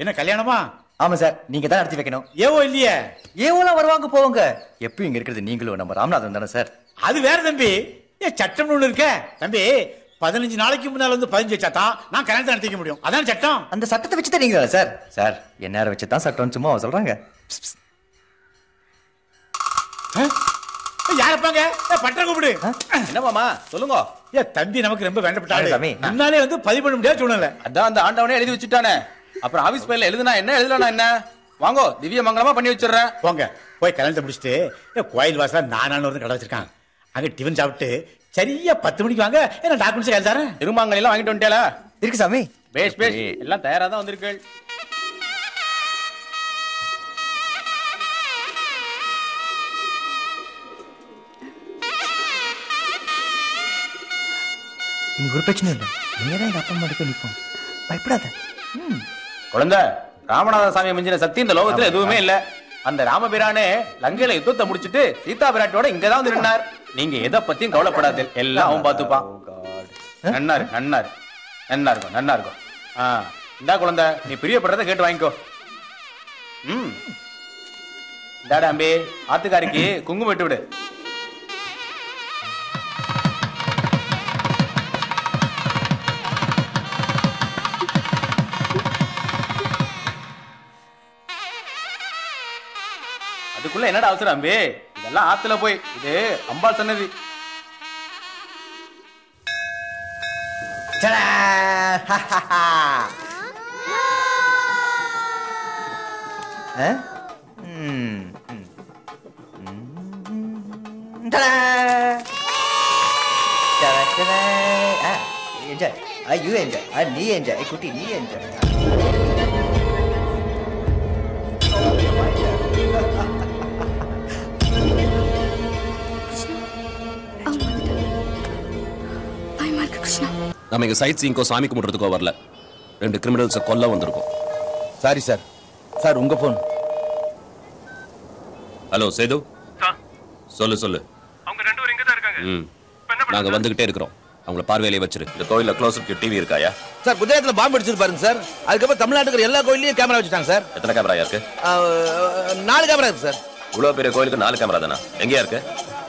என்ன கல்யாணமா ஆமா சார் நீங்க தான் நடத்தி வைக்கணும் ஏவோ இல்லையே ஏவோலாம் வருவாங்க போவாங்க எப்பயும் இங்க இருக்கிறது நீங்களும் நம்ம ராமநாதன் தானே சார் அது வேற தம்பி ஏன் சட்டம்னு ஒண்ணு இருக்க தம்பி பதினஞ்சு நாளைக்கு முன்னால வந்து பதினஞ்சு வச்சா தான் நான் கல்யாணத்தை நடத்திக்க முடியும் அதான் சட்டம் அந்த சட்டத்தை வச்சு தான் நீங்க சார் சார் என்ன வச்சு தான் சட்டம் சும்மா சொல்றாங்க யாரப்பாங்க பட்ட கூப்பிடு என்ன மாமா சொல்லுங்க ஏ தம்பி நமக்கு ரொம்ப வேண்டப்பட்ட ஆளு சாமி. முன்னாலே வந்து பதிவு பண்ண முடியாத சூழ்நிலை அதான் அந்த ஆண்டவனே எழுதி வச்சுட்டானே அப்புறம் ஆபீஸ் பையில எழுதுனா என்ன எழுதலாம் என்ன வாங்கோ திவ்ய மங்களமா பண்ணி வச்சிடுறேன் போங்க போய் கல்யாணத்தை முடிச்சுட்டு ஏ, கோயில் வாசல நானானு ஒரு கடை வச்சிருக்கான் அங்க டிஃபன் சாப்பிட்டு சரியா பத்து மணிக்கு வாங்க என்ன டாக்குமெண்ட்ஸ் கையில் தரேன் திருமாங்கல் எல்லாம் வாங்கிட்டு வந்துட்டேல இருக்கு சாமி பேஷ் பேஷ் எல்லாம் தயாரா தான் வந்திருக்கு இன்னைக்கு ஒரு பிரச்சனை இல்லை நீங்க தான் எங்க அப்பா அம்மா போய் நிப்போம் பயப்படாத குழந்தை ராமநாத சாமி மிஞ்சின சக்தி இந்த லோகத்துல எதுவுமே இல்ல அந்த ராமபிரானே லங்கையில யுத்தத்தை முடிச்சிட்டு சீதா பிராட்டியோட இங்கதான் வந்து நின்னார் நீங்க எதை பத்தியும் கவலைப்படாது எல்லாம் அவன் பாத்துப்பான் நன்னா இருக்கு நன்னா இருக்கு நன்னா இருக்கும் நன்னா இருக்கும் ஆ இந்தா குழந்தை நீ பிரியப்படுறத கேட்டு வாங்கிக்கோ ம் இந்தாடா அம்பி ஆத்துக்காரிக்கு குங்குமம் விட்டு விடு அதுக்குள்ள என்னடா அவசரம் அம்பி இதெல்லாம் ஆத்துல போய் இது அம்பாள் சன்னதி சடா! ஆ? ம், ம். ம், டடா! டடா, டடா. ஆ, enjoy. Ah, you enjoy. ஆ, நீ enjoy. ஏய், குட்டி நீ enjoy. அவங்க வந்துட்டாங்க பயமா இருக்கு கிருஷ்ணா நம்ம இங்க சைட் சீங்கோ சாமி கும்பிடுறதுக்கோ வரல ரெண்டு கிரிமினல்ஸை கொல்ல வந்திருக்கோம் சாரி சார் சார் உங்க போன் ஹலோ சேது சொல்லு சொல்லு அவங்க ரெண்டு பேரும் இங்க தான் இருக்காங்க ம் இப்ப என்ன நாங்க வந்துகிட்டே இருக்கிறோம் அவங்கள பார்வையிலே வச்சிரு இந்த கோயில்ல க்ளோஸ் டிவி இருக்காயா சார் குஜராத்ல பாம்பு அடிச்சிட்டு பாருங்க சார் அதுக்கப்புறம் தமிழ்நாட்டுக்கு எல்லா கோயிலையும் கேமரா வச்சுட்டாங்க சார் எத்தனை கேமரா இருக்கு ஆ, நாலு கேமரா இருக்கு சார் இவ்வளவு பெரிய கோயிலுக்கு நாலு கேமரா தானா எங்கேயா இருக்கு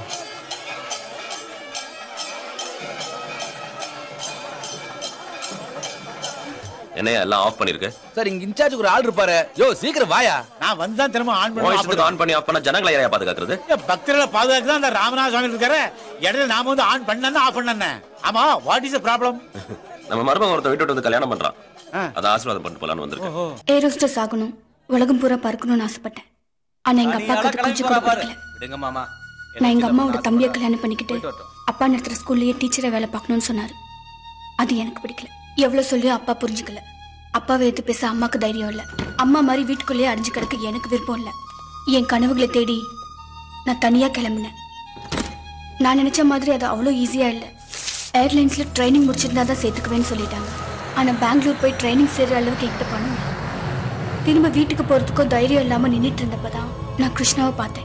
என்னையா எல்லாம் ஆஃப் பண்ணிருக்கு சார் இங்க இன்சார்ஜுக்கு ஒரு ஆள் இருப்பாரு யோ சீக்கிரம் வாயா நான் வந்து தான் திரும்ப ஆன் வாய்ஸுக்கு பண்ணுவேன் ஆன் பண்ணி ஆஃப் பண்ணா ஜனங்களை யாரையா பாதுகாக்கிறது பக்தர்களை பாதுகாக்க தான் அந்த ராமநாத சுவாமி இருக்காரு இடையில நாம வந்து ஆன் பண்ணா ஆஃப் பண்ண ஆமா வாட் இஸ் ப்ராப்ளம் நம்ம மருமகன் ஒருத்தன் வீட்டு விட்டு வந்து கல்யாணம் பண்றான் அதை ஆசீர்வாதம் பண்ணிட்டு போலான்னு வந்திருக்கேன் ஏரோஸ்டஸ் ஆகணும் உலகம் பூரா பறக்கணும்னு ஆசைப்பட்டேன் ஆனா எங்க அப்பாவுக்கு அது கொஞ்சம் கூட பிடிக்கல விடுங்க மாமா நான் எங்க அம்மாவோட தம்பியை கல்யாணம் பண்ணிக்கிட்டு அப்பா நடத்துற ஸ்கூல்லயே டீச்சரை வேலை பார்க்கணும்னு சொன்னாரு அது எனக்கு பிடிக்கல எவ்வளவு சொல்லியும் அப்பா புரிஞ்சுக்கல அப்பாவை எடுத்து பேச அம்மாக்கு தைரியம் இல்ல அம்மா மாதிரி வீட்டுக்குள்ளேயே அடைஞ்சு கிடக்க எனக்கு விருப்பம் இல்ல என் கனவுகளை தேடி நான் தனியா கிளம்புனேன் நான் நினைச்ச மாதிரி அது அவ்வளோ ஈஸியா இல்ல ஏர்லைன்ஸ்ல ட்ரைனிங் முடிச்சிருந்தா தான் சேர்த்துக்குவேன்னு சொல்லிட்டாங்க ஆனா பெங்களூர் போய் ட்ரைனிங் சேர்ற அளவுக்கு என்கிட்ட பணம் இல்லை திரும்ப வீட்டுக்கு போறதுக்கோ தைரியம் இல்லாம நின்னுட்டு இருந்தப்பதான் நான் கிருஷ்ணாவை பார்த்தேன்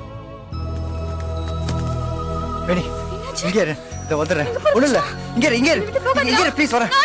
வேணி இங்கே இரு இதை வந்துடுறேன் ஒண்ணும் இல்ல இங்க இரு இங்க இரு இங்க இரு ப்ளீஸ் வரேன்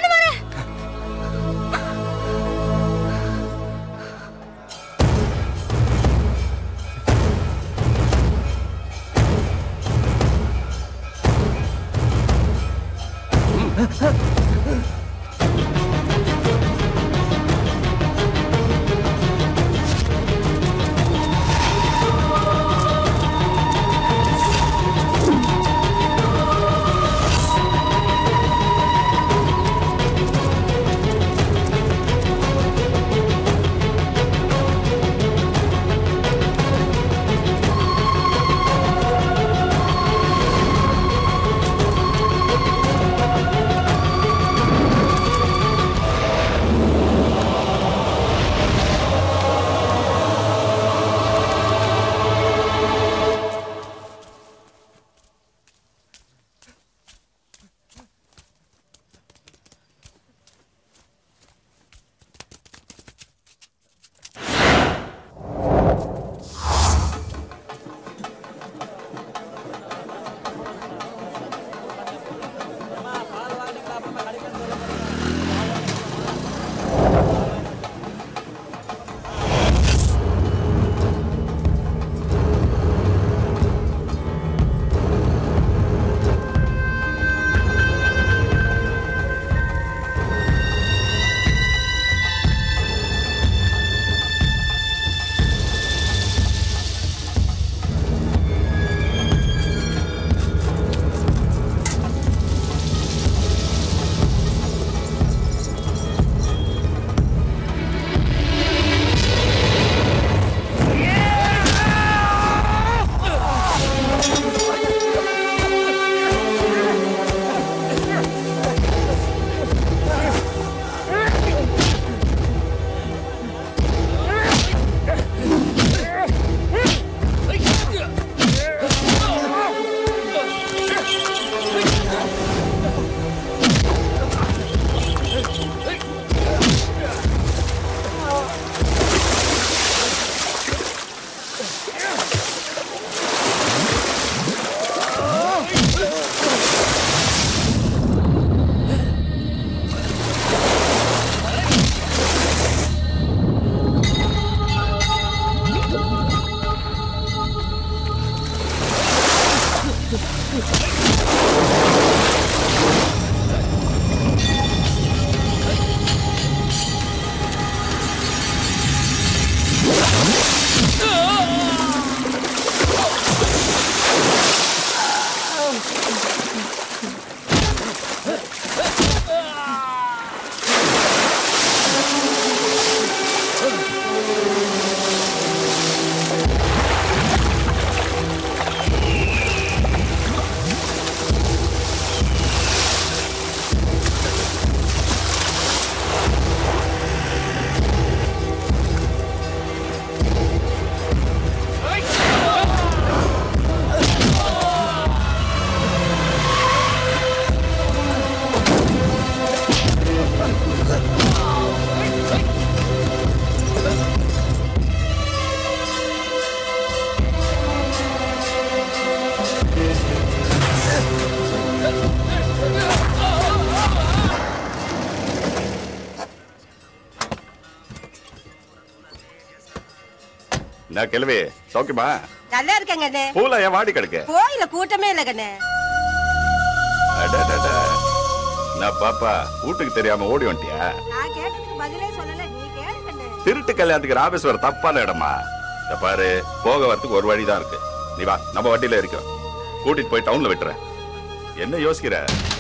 நான் கிளவி சௌக்கியமா நல்லா இருக்கேங்க அண்ணே பூல ஏன் வாடி கிடக்கு கோயில கூட்டமே இல்ல கண்ணே அடடட. நான் பாப்பா வீட்டுக்கு தெரியாம ஓடி வந்துட்டியா நான் கேட்டதுக்கு பதிலே சொல்லல நீ கேளு கண்ணே திருட்டு கல்யாணத்துக்கு ராமேஸ்வரம் தப்பான இடமா இத பாரு போக வரதுக்கு ஒரு வழிதான் இருக்கு நீ வா நம்ம வண்டியில இருக்கோம் கூட்டிட்டு போய் டவுன்ல விட்டுறேன் என்ன யோசிக்கிற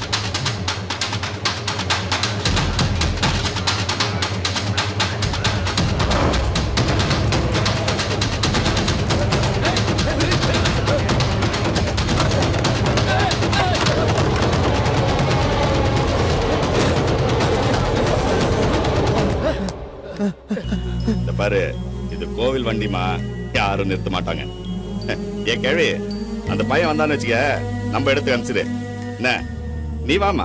இந்த பாரு இது கோவில் வண்டிமா யாரும் நிறுத்த மாட்டாங்க ஏ கேள்வி அந்த பையன் வந்தான்னு வச்சுக்க நம்ம எடுத்து அனுப்பிச்சிடு என்ன நீ வாமா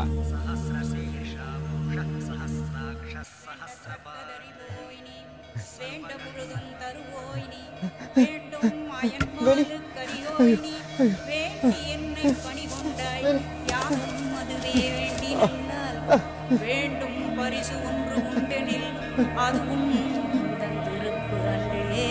வேண்டும் பரிசு ஒன்று உண்டெனில் அதுவும் உந்தன் திருப்பு அன்றே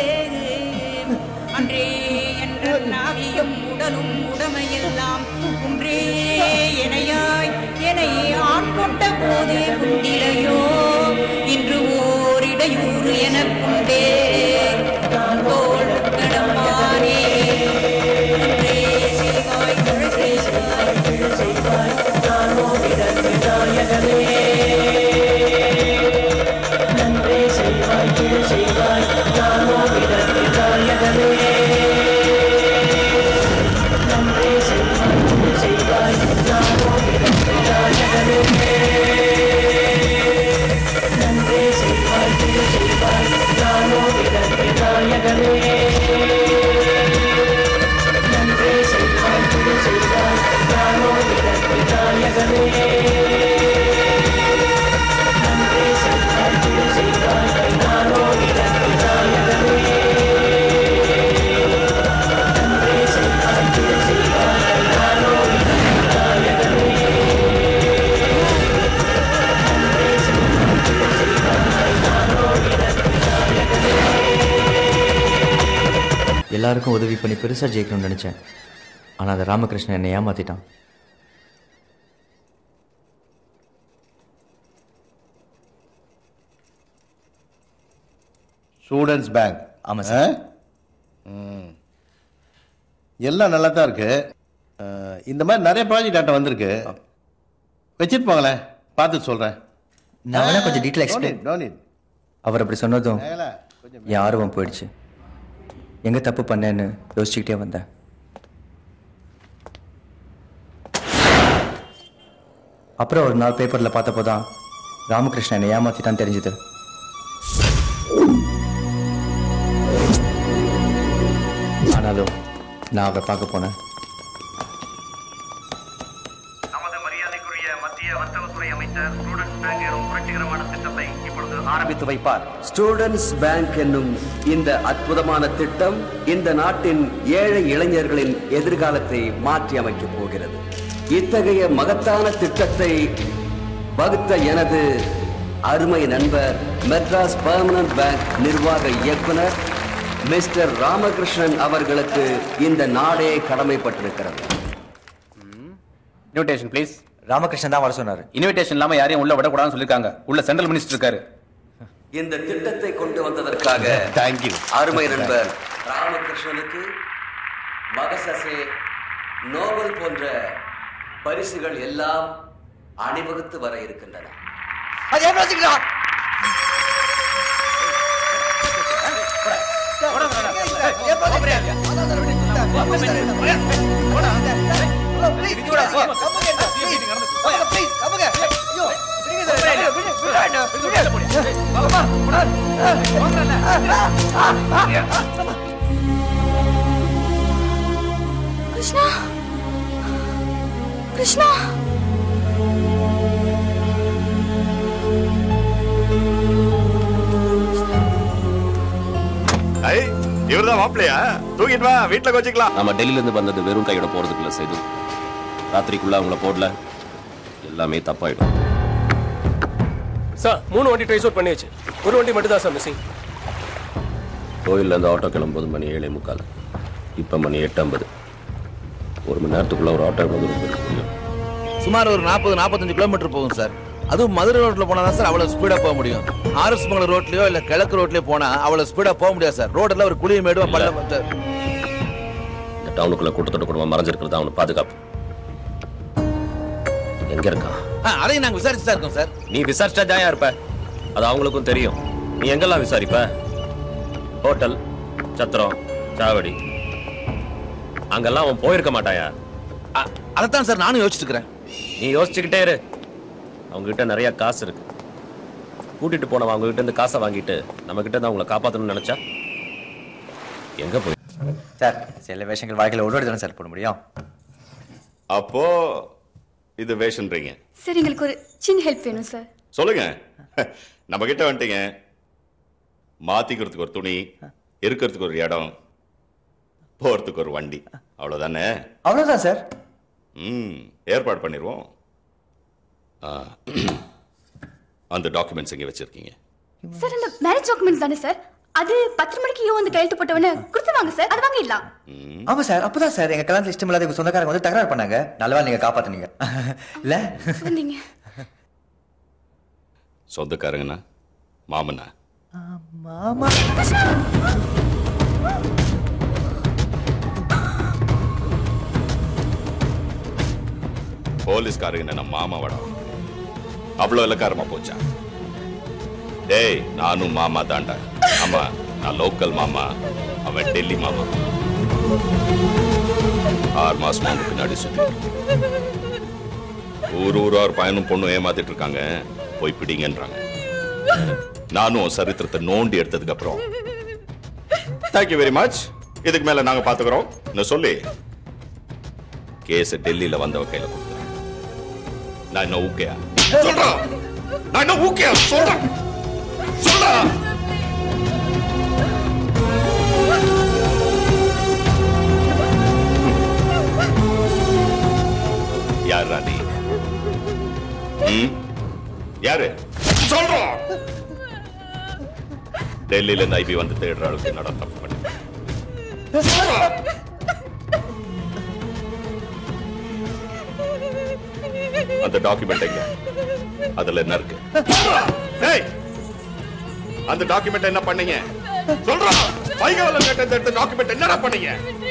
அன்றே என்ற நாவியும் உடலும் உடமையெல்லாம் குன்றே எனையாய் என்னை ஆட்கொண்ட போது குண்டிலையோ இன்று ஓரிடையூறு எனக்குண்டே தோல் கடமானே அன்றே செய்வாய் கிழக்கே செய்வாய் கிழ செய்வாய் நானோ விடத்தினாயகமே நன்றே செய்வாய் கிழ செய்வாய் நானோ விடத்தினாயகமே நன்றே செய்வாய் கிழ செய்வாய் நானோ விடத்தினாயகமே நன்றே செய்வாய் கிழ செய்வாய் நானோ விடத்தினாயகமே நன்றே செய்வாய் கிழ செய்வாய் நானோ விடத்தினாயகமே நன்றே செய்வாய் கிழ செய்வாய் நானோ விடத்தினாயகமே நன்றே செய்வாய் கிழ செய்வாய் நானோ விடத்தினாயகமே நன்றே செய்வாய் கிழ செய்வாய் நானோ விடத்தினாயகமே எல்லாருக்கும் உதவி பண்ணி பெருசா ஜெயிக்கணும்னு நினைச்சேன் ஆனா அந்த ராமகிருஷ்ணன் என்னை ஏமாத்திட்டான் ஸ்டூடெண்ட்ஸ் பேங்க் ஆமா சார். எல்லாம் நல்லா தான் இருக்கு அஹ், இந்த மாதிரி நிறைய ப்ராஜெக்ட் ஆட்ட வந்திருக்கு வச்சுட்டு போங்களேன் பார்த்துட்டு சொல்கிறேன் நான் வேணா கொஞ்சம் டீட்டெயில் எக்ஸ்பிளைன் டோனிட் அவர் அப்படி சொன்னதும் என் ஆர்வம் போயிடுச்சு எங்க தப்பு பண்ணேன்னு யோசிச்சுக்கிட்டே வந்தேன் அப்புறம் ஒரு நாள் பேப்பர்ல பார்த்தப்போ தான் ராமகிருஷ்ணன் என்னை ஏமாத்திட்டான்னு தெரிஞ்சது ஆனாலும் நான் அவரை பார்க்க போனேன் நமது மரியாதைக்குரிய மத்திய வர்த்தகத்துறை அமைச்சர் ஸ்டூடெண்ட்ஸ் பேங்க் எனும் புரட்சிகரமான திட்டத்தை இப்பொழுது ஆரம்பித்து வைப்பார் ஸ்டூடெண்ட்ஸ் பேங்க் என்னும் இந்த அற்புதமான திட்டம் இந்த நாட்டின் ஏழை இளைஞர்களின் எதிர்காலத்தை மாற்றி அமைக்கப் போகிறது இத்தகைய மகத்தான திட்டத்தை வகுத்த எனது அருமை நண்பர் மெட்ராஸ் பர்மனன்ட் பேங்க் நிர்வாக இயக்குனர் மிஸ்டர் ராமகிருஷ்ணன் அவர்களுக்கு இந்த நாடே கடமைப்பட்டிருக்கிறது இன்விடேஷன் ப்ளீஸ் ராமகிருஷ்ணன் தான் வர சொன்னாரு இன்விடேஷன் இல்லாம யாரையும் உள்ள விடக்கூடாதுன்னு சொல்லிருக்காங்க உள்ள சென்ட்ரல் மினிஸ்டர் இருக்காரு இந்த திட்டத்தை கொண்டு வந்ததற்காக தேங்க்யூ அருமை நண்பர் ராமகிருஷ்ணனுக்கு மகசசே நோபல் போன்ற பரிசுகள் எல்லாம் அணிவகுத்து வர இருக்கின்றன அது ஏன் யோசிக்கிறா? கிருஷ்ணா கிருஷ்ணா ஐ இவர்தான் மாப்பிள்ளையா தூக்கிட்டு வா வீட்டுல வச்சுக்கலாம் நம்ம டெல்லியில இருந்து வந்தது வெறும் கையோட போறதுக்குள்ள செய்து ராத்திரிக்குள்ள அவங்கள போடல எல்லாமே தப்பாயிடும் சார் மூணு வண்டி ட்ரைஸ் அவுட் பண்ணியாச்சு ஒரு வண்டி மட்டும் தான் சார் மிஸ்ஸிங் கோயில்ல இருந்து ஆட்டோ கிளம்பும்போது மணி ஏழே முக்கால் இப்போ மணி எட்டு ஐம்பது ஒரு மணி நேரத்துக்குள்ள ஒரு ஆட்டோ எவ்வளோ தூரம் போயிருக்க முடியும் சுமார் ஒரு நாற்பது நாற்பத்தஞ்சு கிலோமீட்டர் போகும் சார் அதுவும் மதுரை ரோட்ல போனா தான் சார் அவ்வளவு ஸ்பீடா போக முடியும் ஆர்எஸ் மங்கலம் ரோட்லயோ இல்ல கிழக்கு ரோட்லயோ போனா அவ்வளவு ஸ்பீடா போக முடியாது சார் ரோடெல்லாம் ஒரு குழிய மேடும் பள்ளம் சார் இந்த டவுனுக்குள்ள கூட்டத்தோட குடும்பம் மறைஞ்சிருக்கிறது அவனுக்கு பாதுகாப்பு எங்க இருக்கான் ஆ, அதையும் நாங்க விசாரிச்சு தான் இருக்கோம் சார் நீ விசாரிச்சா ஜாயா இருப்ப அது அவங்களுக்கும் தெரியும் நீ எங்கெல்லாம் விசாரிப்ப ஹோட்டல் சத்திரம் சாவடி அங்கெல்லாம் அவன் போயிருக்க மாட்டாயா அதைத்தான் சார் நானும் யோசிச்சுட்டு இருக்கிறேன் நீ யோசிச்சுக்கிட்டே இரு அவங்க கிட்ட நிறைய காசு இருக்கு கூட்டிட்டு போனவன் அவங்க கிட்ட இருந்து காசை வாங்கிட்டு நம்ம கிட்ட இருந்து அவங்கள காப்பாத்தணும்னு நினைச்சா எங்க போய் சார் சில வேஷங்கள் வாழ்க்கையில் ஒரு தானே சார் போட முடியும் அப்போ இது வேஷன்றீங்க சார் எங்களுக்கு ஒரு சின்ன ஹெல்ப் வேணும் சார் சொல்லுங்க நம்ம கிட்ட வந்துட்டீங்க மாத்திக்கிறதுக்கு ஒரு துணி இருக்கிறதுக்கு ஒரு இடம் போறதுக்கு ஒரு வண்டி அவ்வளவுதானே அவ்வளோதான் சார் ம் ஏற்பாடு பண்ணிடுவோம் ஆ, அந்த டாக்குமெண்ட்ஸ் எங்கே வச்சிருக்கீங்க சார் அந்த மேரேஜ் டாக்குமெண்ட்ஸ் தானே சார் அது பத்து மணிக்கு யோ வந்து கையெழுத்து போட்டவன கொடுத்துருவாங்க சார் அது வாங்கிடலாம் ஆமா சார் அப்பதான் சார் எங்க கல்யாணத்துல இஷ்டம் இல்லாத எங்க சொந்தக்காரங்க வந்து தகராறு பண்ணாங்க நல்லவா நீங்க காப்பாத்துனீங்க இல்ல சொன்னீங்க சொந்தக்காரங்கண்ணா மாமனா மாமா போலீஸ்காரங்க என்ன மாமாவடா அவ்வளோ இலக்காரமா போச்சா டேய் நானும் மாமா தாண்டா ஆமா நான் லோக்கல் மாமா அவன் டெல்லி மாமா ஆறு மாசமா அவங்க பின்னாடி சுத்தி ஊர் ஊரா ஒரு பையனும் பொண்ணும் ஏமாத்திட்டு இருக்காங்க போய் பிடிங்கன்றாங்க நானும் சரித்திரத்தை நோண்டி எடுத்ததுக்கு அப்புறம் தேங்க்யூ வெரி மச் இதுக்கு மேல நாங்க பாத்துக்கிறோம் நான் சொல்லி கேஸ் டெல்லியில வந்தவ கையில கொடுத்துறேன் நான் என்ன ஊக்கையா சொல்றேன் நான் என்ன ஊக்கையா சொல்றேன் சொல்ல யார் ராணி ம்? யாரு சொல்றோம் டெல்லியில இருந்து ஐபி வந்து தேடுற அளவுக்கு என்னடா தப்பு பண்ணி அந்த டாக்குமெண்ட் எங்க அதுல என்ன இருக்கு டேய், அந்த டாக்குமெண்ட் என்ன பண்ணீங்க சொல்றா வைகவல கேட்ட இந்த டாக்குமெண்ட் என்னடா பண்ணீங்க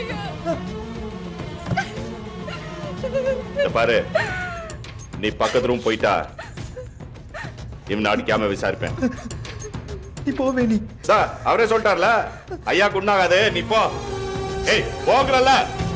இந்த பாரு நீ பக்கத்து ரூம் போயிட்டா இவன் அடிக்காம விசாரிப்பேன் நீ போவே நீ சார் அவரே சொல்லிட்டார்ல ஐயா குண்டாகாது நீ போ ஏய் போகிறல்ல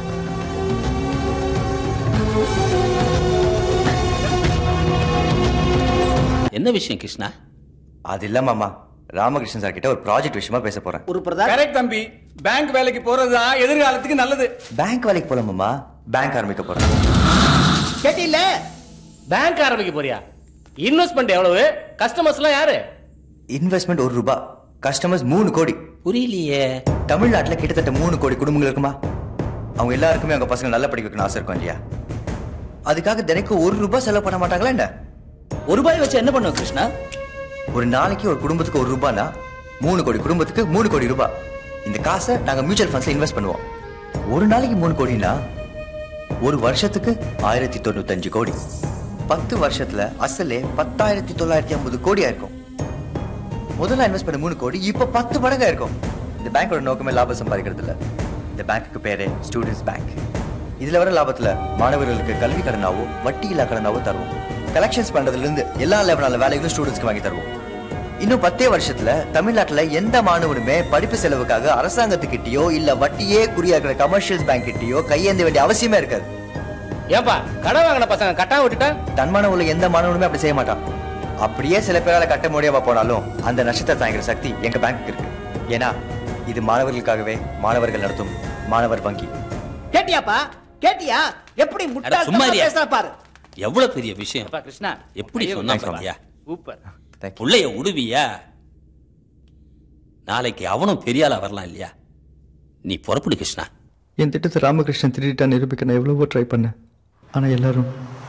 என்ன விஷயம் கிருஷ்ணா அது இல்ல மாமா ராமகிருஷ்ணன் சார் கிட்ட ஒரு ப்ராஜெக்ட் விஷயமா பேச போறேன் ஒரு பிரதா கரெக்ட் தம்பி பேங்க் வேலைக்கு போறதுதான் எதிர்காலத்துக்கு நல்லது பேங்க் வேலைக்கு போல மாமா பேங்க் ஆரம்பிக்க போறேன் கேட்டில்ல பேங்க் ஆரம்பிக்க போறியா இன்வெஸ்ட்மெண்ட் எவ்வளவு கஸ்டமர்ஸ்லாம் யாரு இன்வெஸ்ட்மெண்ட் ஒரு ரூபாய் கஸ்டமர்ஸ் மூணு கோடி புரியலையே தமிழ்நாட்டுல கிட்டத்தட்ட மூணு கோடி குடும்பங்கள் இருக்குமா அவங்க எல்லாருக்குமே அவங்க பசங்க நல்லா படிக்க வைக்கணும் ஆசை இருக்கும் இல்லையா அதுக்காக தினைக்கும் ஒரு ரூபாய் செலவு பண்ண மாட்டாங்களா என்ன ஒரு ரூபாய் வச்சு என்ன பண்ணுவோம் கிருஷ்ணா ஒரு நாளைக்கு ஒரு குடும்பத்துக்கு ஒரு ரூபானா மூணு கோடி குடும்பத்துக்கு மூணு கோடி ரூபாய் இந்த காசை நாங்க மியூச்சுவல் ஃபண்ட்ஸ்ல இன்வெஸ்ட் பண்ணுவோம் ஒரு நாளைக்கு மூணு கோடினா ஒரு வருஷத்துக்கு ஆயிரத்தி தொண்ணூத்தஞ்சு கோடி பத்து வருஷத்துல அசலே பத்தாயிரத்தி தொள்ளாயிரத்தி ஐம்பது கோடியா இருக்கும் முதல்ல இன்வெஸ்ட் பண்ண மூணு கோடி இப்ப பத்து மடங்கா இருக்கும் இந்த பேங்கோட நோக்கமே லாபம் சம்பாதிக்கிறது இல்ல இந்த பேங்க்குக்கு பேரே ஸ்டூடெண்ட்ஸ் பேங்க் இதுல வர லாபத்துல மாணவர்களுக்கு கல்வி கடனாவோ வட்டி இல்லா கடனாவோ தருவோம் கலெக்ஷன்ஸ் பண்றதுல இருந்து எல்லா லெவலான வேலைகளும் ஸ்டூடெண்ட்ஸ்க்கு வாங்கி தருவோம் இன்னும் பத்தே வருஷத்துல தமிழ்நாட்டுல எந்த மாணவனுமே படிப்பு செலவுக்காக அரசாங்கத்துக்கிட்டயோ இல்ல வட்டியே குறியாக்குற கமர்ஷியல் பேங்க் கிட்டயோ கையேந்த வேண்டிய அவசியமே இருக்காது ஏன்பா கடன் வாங்கின பசங்க கட்டாம விட்டுட்டா தன்மானம் உள்ள எந்த மாணவனுமே அப்படி செய்ய மாட்டான் அப்படியே சில பேரால கட்ட முடியாம போனாலும் அந்த நஷ்டத்தை தாங்கிற சக்தி எங்க பேங்க்கு இருக்கு ஏன்னா இது மாணவர்களுக்காகவே மாணவர்கள் நடத்தும் மாணவர் வங்கி கேட்டியாப்பா கேட்டியா எப்படி அட, சும்மா இரியா. பேசுறா பாரு எவ்வளவு பெரிய விஷயம் கிருஷ்ணா எப்படி ஐயோ, சொன்னா thanks, பாத்தியா சூப்பர் புள்ளைய உடுவியா நாளைக்கு அவனும் பெரிய ஆளா வரலாம் இல்லையா நீ புறப்படு கிருஷ்ணா என் திட்டத்தை ராமகிருஷ்ணன் திருடிட்டா நிரூபிக்க நான் எவ்வளவோ ட்ரை பண்ணேன் ஆனா எல்லாரும்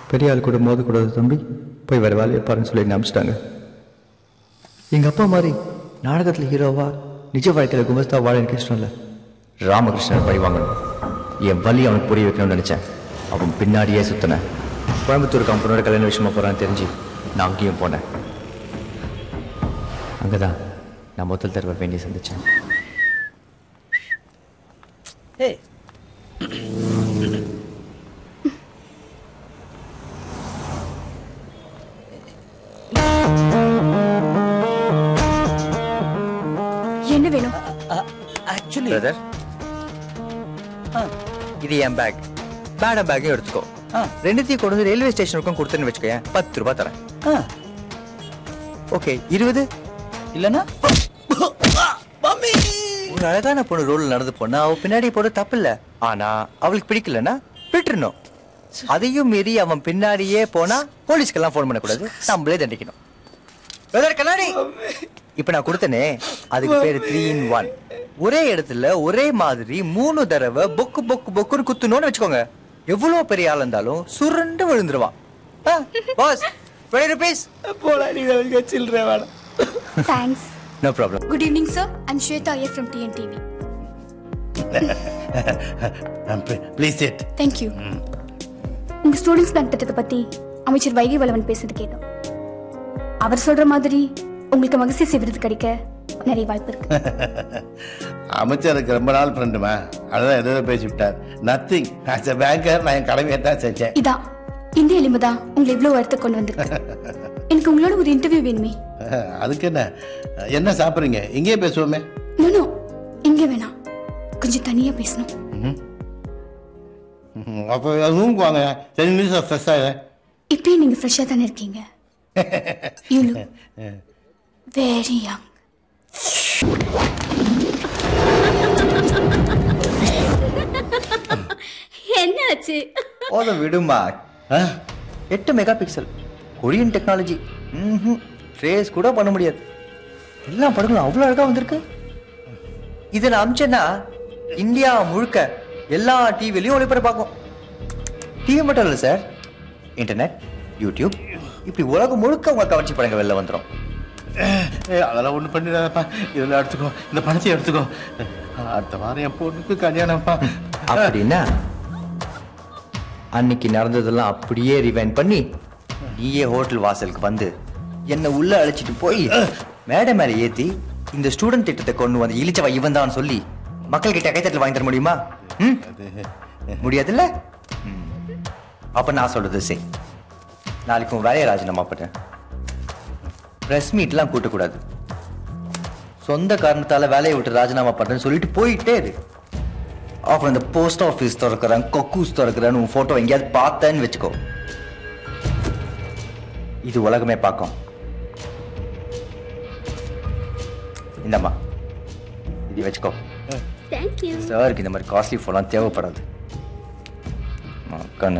பெரிய ஆள் கூட மோதக்கூடாது தம்பி போய் வேறு வேலையை பாருன்னு சொல்லி அனுப்பிச்சிட்டாங்க எங்கள் அப்பா மாதிரி நாடகத்தில் ஹீரோவா நிஜ வாழ்க்கையில் குமஸ்தா வாழ எனக்கு இஷ்டம் இல்லை ராமகிருஷ்ணன் பழி வாங்கணும் என் வலி அவனுக்கு புரிய வைக்கணும்னு நினச்சேன் அவன் பின்னாடியே சுற்றினேன் கோயம்புத்தூர் கம்பெனியோட கல்யாண விஷயமா போகிறான்னு தெரிஞ்சு நான் அங்கேயும் போனேன் அங்கே தான் நான் முதல் தடவை வேண்டி சந்தித்தேன் ஏய் என்ன வேணும் ஆக்சுவலி பிரதர் இது என் பேக் பேட பேக்கையும் எடுத்துக்கோ ரெண்டுத்தையும் கொண்டு வந்து ரயில்வே ஸ்டேஷனுக்கும் கொடுத்துன்னு வச்சுக்கோயேன் பத்து ரூபாய் தரேன் ஓகே இருபது இல்லைன்னா ஒரு அழகான பொண்ணு ரோல் நடந்து போனா அவ பின்னாடி போட தப்பு இல்ல ஆனா அவளுக்கு பிடிக்கலன்னா விட்டுறணும் அதையும் மீறி அவன் பின்னாடியே போனா போலீஸ்க்கெல்லாம் ஃபோன் பண்ணக்கூடாது நம்மளே தண்டிக்கணும் பிரதர் கண்ணாடி இப்ப நான் கொடுத்தனே அதுக்கு பேரு த்ரீ இன் ஒன் ஒரே இடத்துல ஒரே மாதிரி மூணு தடவை பொக்கு பொக்கு பொக்குன்னு குத்துனோன்னு வச்சுக்கோங்க எவ்வளவு பெரிய ஆள் இருந்தாலும் சுருண்டு விழுந்துருவான் பாஸ் டுவெண்ட்டி ருபீஸ் போடா நீ சில்லற வேணாம் thanks no problem good evening sir I'm Shweta Iyer from NDTV please it thank you உங்க ஸ்டூடெண்ட்ஸ் பேங்க் திட்டத்தை பத்தி அமைச்சர் வைகை வளவன் பேசுறது கேட்டோம் அவர் சொல்ற மாதிரி உங்களுக்கு மகசேசி விருது கிடைக்க நிறைய வாய்ப்பு இருக்கு அமைச்சருக்கு ரொம்ப நாள் ஃப்ரெண்டுமா அதான் எதோ பேசி விட்டார் நத்திங் ஆஸ் எ பேங்கர் நான் என் கடமையை தான் செஞ்சேன் இதான் இந்த எலும்பு தான் உங்களை இவ்வளவு வருத்த கொண்டு வந்திருக்கு எனக்கு உங்களோட ஒரு இன்டர்வியூ வேணுமே அதுக்கு என்ன என்ன சாப்பிட்றீங்க இங்கேயே பேசுவோமே நோ இங்க வேணாம் கொஞ்சம் தனியா பேசணும் ம்ஹும். அப்போ ரூமுக்கு வாங்க டென் மினிட்ஸ் ஃப்ரெஷ் ஆகிறேன் இப்பயே நீங்க ஃப்ரெஷ்ஷா தானே இருக்கீங்க யூ லுக் வெரி யங் என்னாச்சு போத விடுமா எட்டு மெகா பிக்சல் கொரியன் டெக்னாலஜி ம் ட்ரேஸ் கூட பண்ண முடியாது எல்லா படங்களும் அவ்வளோ அழகா வந்திருக்கு இதை நான் அமிச்சேன்னா இந்தியா முழுக்க எல்லா டிவிலையும் ஒளிபரப்பாக்கும் டிவி மட்டும் இல்லை சார் இன்டர்நெட் யூடியூப் இப்படி உலகம் முழுக்க உங்க கவர்ச்சி படங்கள் வெளில வந்துடும் ஏய், அதெல்லாம் ஒன்றும் பண்ணிடாதப்பா இதெல்லாம் எடுத்துக்கோ இந்த பணத்தை எடுத்துக்கோ அடுத்த வாரம் என் பொண்ணுக்கு கல்யாணம்ப்பா அப்படின்னா அன்னைக்கு நடந்ததெல்லாம் அப்படியே ரிவைண்ட் பண்ணி நீயே ஹோட்டல் வாசலுக்கு வந்து என்னை உள்ள அழைச்சிட்டு போய் மேடை மேல ஏத்தி இந்த ஸ்டூடெண்ட் திட்டத்தை கொண்டு வந்து இழிச்சவ இவன் தான் சொல்லி மக்கள் கிட்ட கைத்தட்டல் வாங்கி தர முடியுமா ம்? முடியாதுல்ல ம். அப்ப நான் சொல்றது செய் நாளைக்கு உன் வேலையை ராஜினாமா பண்ண பிரஸ் மீட்லாம் கூட்டக்கூடாது சொந்த காரணத்தால வேலையை விட்டு ராஜினாமா பண்றேன்னு சொல்லிட்டு போயிட்டே இரு அப்புறம் இந்த போஸ்ட் ஆஃபீஸ் திறக்கிறேன் கொக்கூஸ் திறக்கிறேன்னு உன் போட்டோ எங்கேயாவது பார்த்தேன்னு வச்சுக்கோ இது உலகமே பார்க்கும் இந்தம்மா இது வச்சுக்கோ தேங்க்யூ சாருக்கு இந்த மாதிரி காஸ்ட்லி ஃபோன்லாம் தேவைப்படாது கண்ணு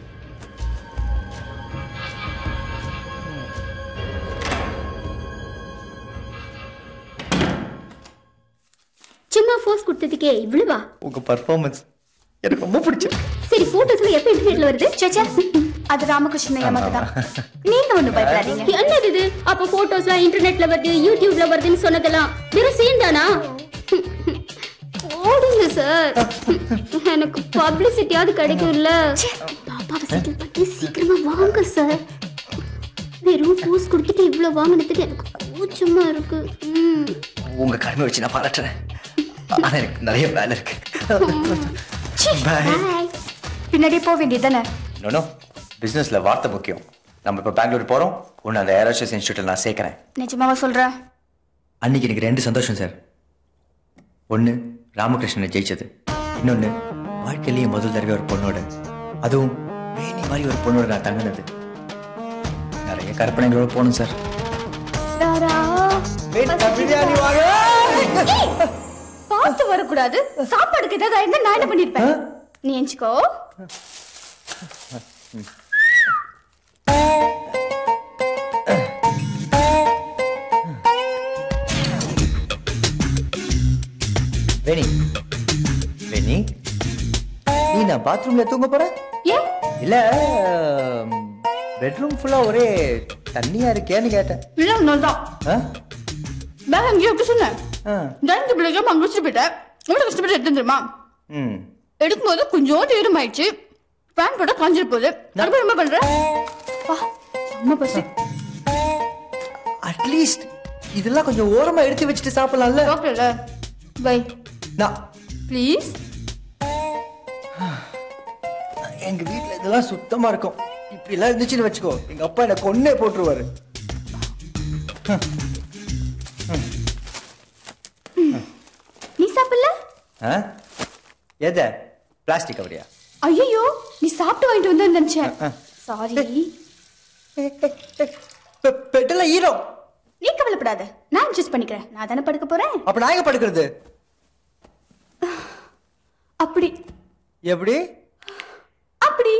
சும்மா ஃபோர்ஸ் கொடுத்ததுக்கே இவ்வளவா உங்க பர்ஃபார்மன்ஸ் எனக்கு ரொம்ப பிடிச்சிருக்கு சரி போட்டோஸ்ல எப்ப இன்டர்நெட்ல வருது சேச்சா அது ராமகிருஷ்ணன் ஐயா தான் நீங்க ஒண்ணு பயப்படாதீங்க என்னது இது அப்ப போட்டோஸ்லாம் இன்டர்நெட்ல வருது யூடியூப்ல வருதுன்னு சொன்னதெல்லாம் வெறும் சீன் தானா ஓடுங்க சார் எனக்கு பப்ளிசிட்டியாவது கிடைக்கும்ல பாப்பாவை செட்டில் பண்ணி சீக்கிரமா வாங்க சார் வெறும் போஸ் கொடுத்துட்டு இவ்வளவு வாங்கினதுக்கு எனக்கு கூச்சமா இருக்கு ம். உங்க கடமை வச்சு நான் பாராட்டுறேன் ஆனா எனக்கு நிறைய வேலை இருக்கு சீ, Bye. bye. பின்னாடியே போக வேண்டியதானே நோ பிசினஸ்ல வார்த்தை முக்கியம் நம்ம இப்ப பெங்களூர் போறோம் உன்னை அந்த ஏரோஸ்பேஸ் இன்ஸ்டியூட்ல நான் சேர்க்கிறேன் நிஜமாவா சொல்ற அன்னைக்கு எனக்கு ரெண்டு சந்தோஷம் சார் ஒன்று ராமகிருஷ்ணனை ஜெயிச்சது இன்னொன்று வாழ்க்கையிலேயே முதல் தடவை ஒரு பொண்ணோட அதுவும் வேணி மாதிரி ஒரு பொண்ணோட நான் தங்கினது நிறைய கற்பனைகளோட போகணும் சார் பிரியாணி பார்த்து வரக்கூடாது சாப்பாடுக்கு ஏதாவது இருந்தா நான் என்ன பண்ணிருப்பேன் நீ எஞ்சிக்கோ வேணி வேணி நீ நான் பாத்ரூம்ல தூங்க போற ஏன் இல்ல பெட்ரூம் ஃபுல்லா ஒரே தண்ணியா இருக்கேன்னு கேட்டேன் இல்லை நல்லதான் ஆ? பேக் அங்கேயே விட்டு சொன்னேன் ஆ. டைனிங் டேபிள் வைக்காம அங்கே வச்சுட்டு போயிட்டேன் எவ்வளோ கஷ்டப்பட்டு எடுத்து தெரியுமா ம் எடுக்கும்போது கொஞ்சோண்டு ஈரம் ஆயிடுச்சு பேன் போட காஞ்சிட்டு போகுது அதுக்கு ரொம்ப பண்றேன் வா அம்மா பசி அட்லீஸ்ட் இதெல்லாம் கொஞ்சம் ஓரமா எடுத்து வச்சுட்டு சாப்பிடலாம்ல சாப்பிடல பை நான் ப்ளீஸ் எங்க வீட்ல இதெல்லாம் சுத்தமா இருக்கும் இப்படி எல்லாம் இருந்துச்சுன்னு வச்சுக்கோ எங்க அப்பா என்ன கொன்னே போட்டுருவாரு நீ சாப்பிடல ஆ? எத பிளாஸ்டிக் கவரியா ஐயோ நீ சாப்பிட்டு வாங்கிட்டு வந்து நினைச்சேன் சாரி பெட்டல ஈரம் நீ கவலைப்படாத நான் அட்ஜஸ்ட் பண்ணிக்கிறேன் நான் தானே படுக்க போறேன் அப்ப நான் எங்க படுக்கிறது அப்படி எப்படி அப்படி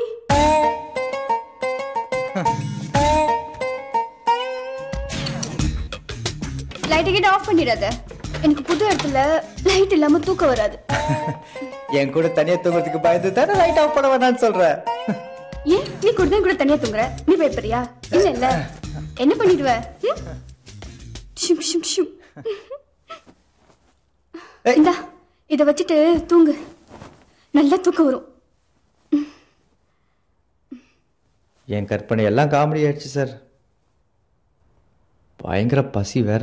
லைட்டை கிட்ட ஆஃப் பண்ணிடாத எனக்கு புது இடத்துல லைட் இல்லாம தூக்கம் வராது என் கூட தனியா தூங்குறதுக்கு பயந்து தானே லைட் ஆஃப் பண்ண வேணாம்னு சொல்றேன் ஏன் நீ கூட தான் கூட தனியா தூங்குற நீ பயப்படுறியா இல்ல இல்ல என்ன பண்ணிடுவ ம்? ஷும் ஷும் ஷும் இந்தா இத வச்சுட்டு தூங்கு நல்லா தூக்கம் வரும் என் கற்பனை எல்லாம் காமெடி ஆயிடுச்சு சார் பயங்கர பசி வேற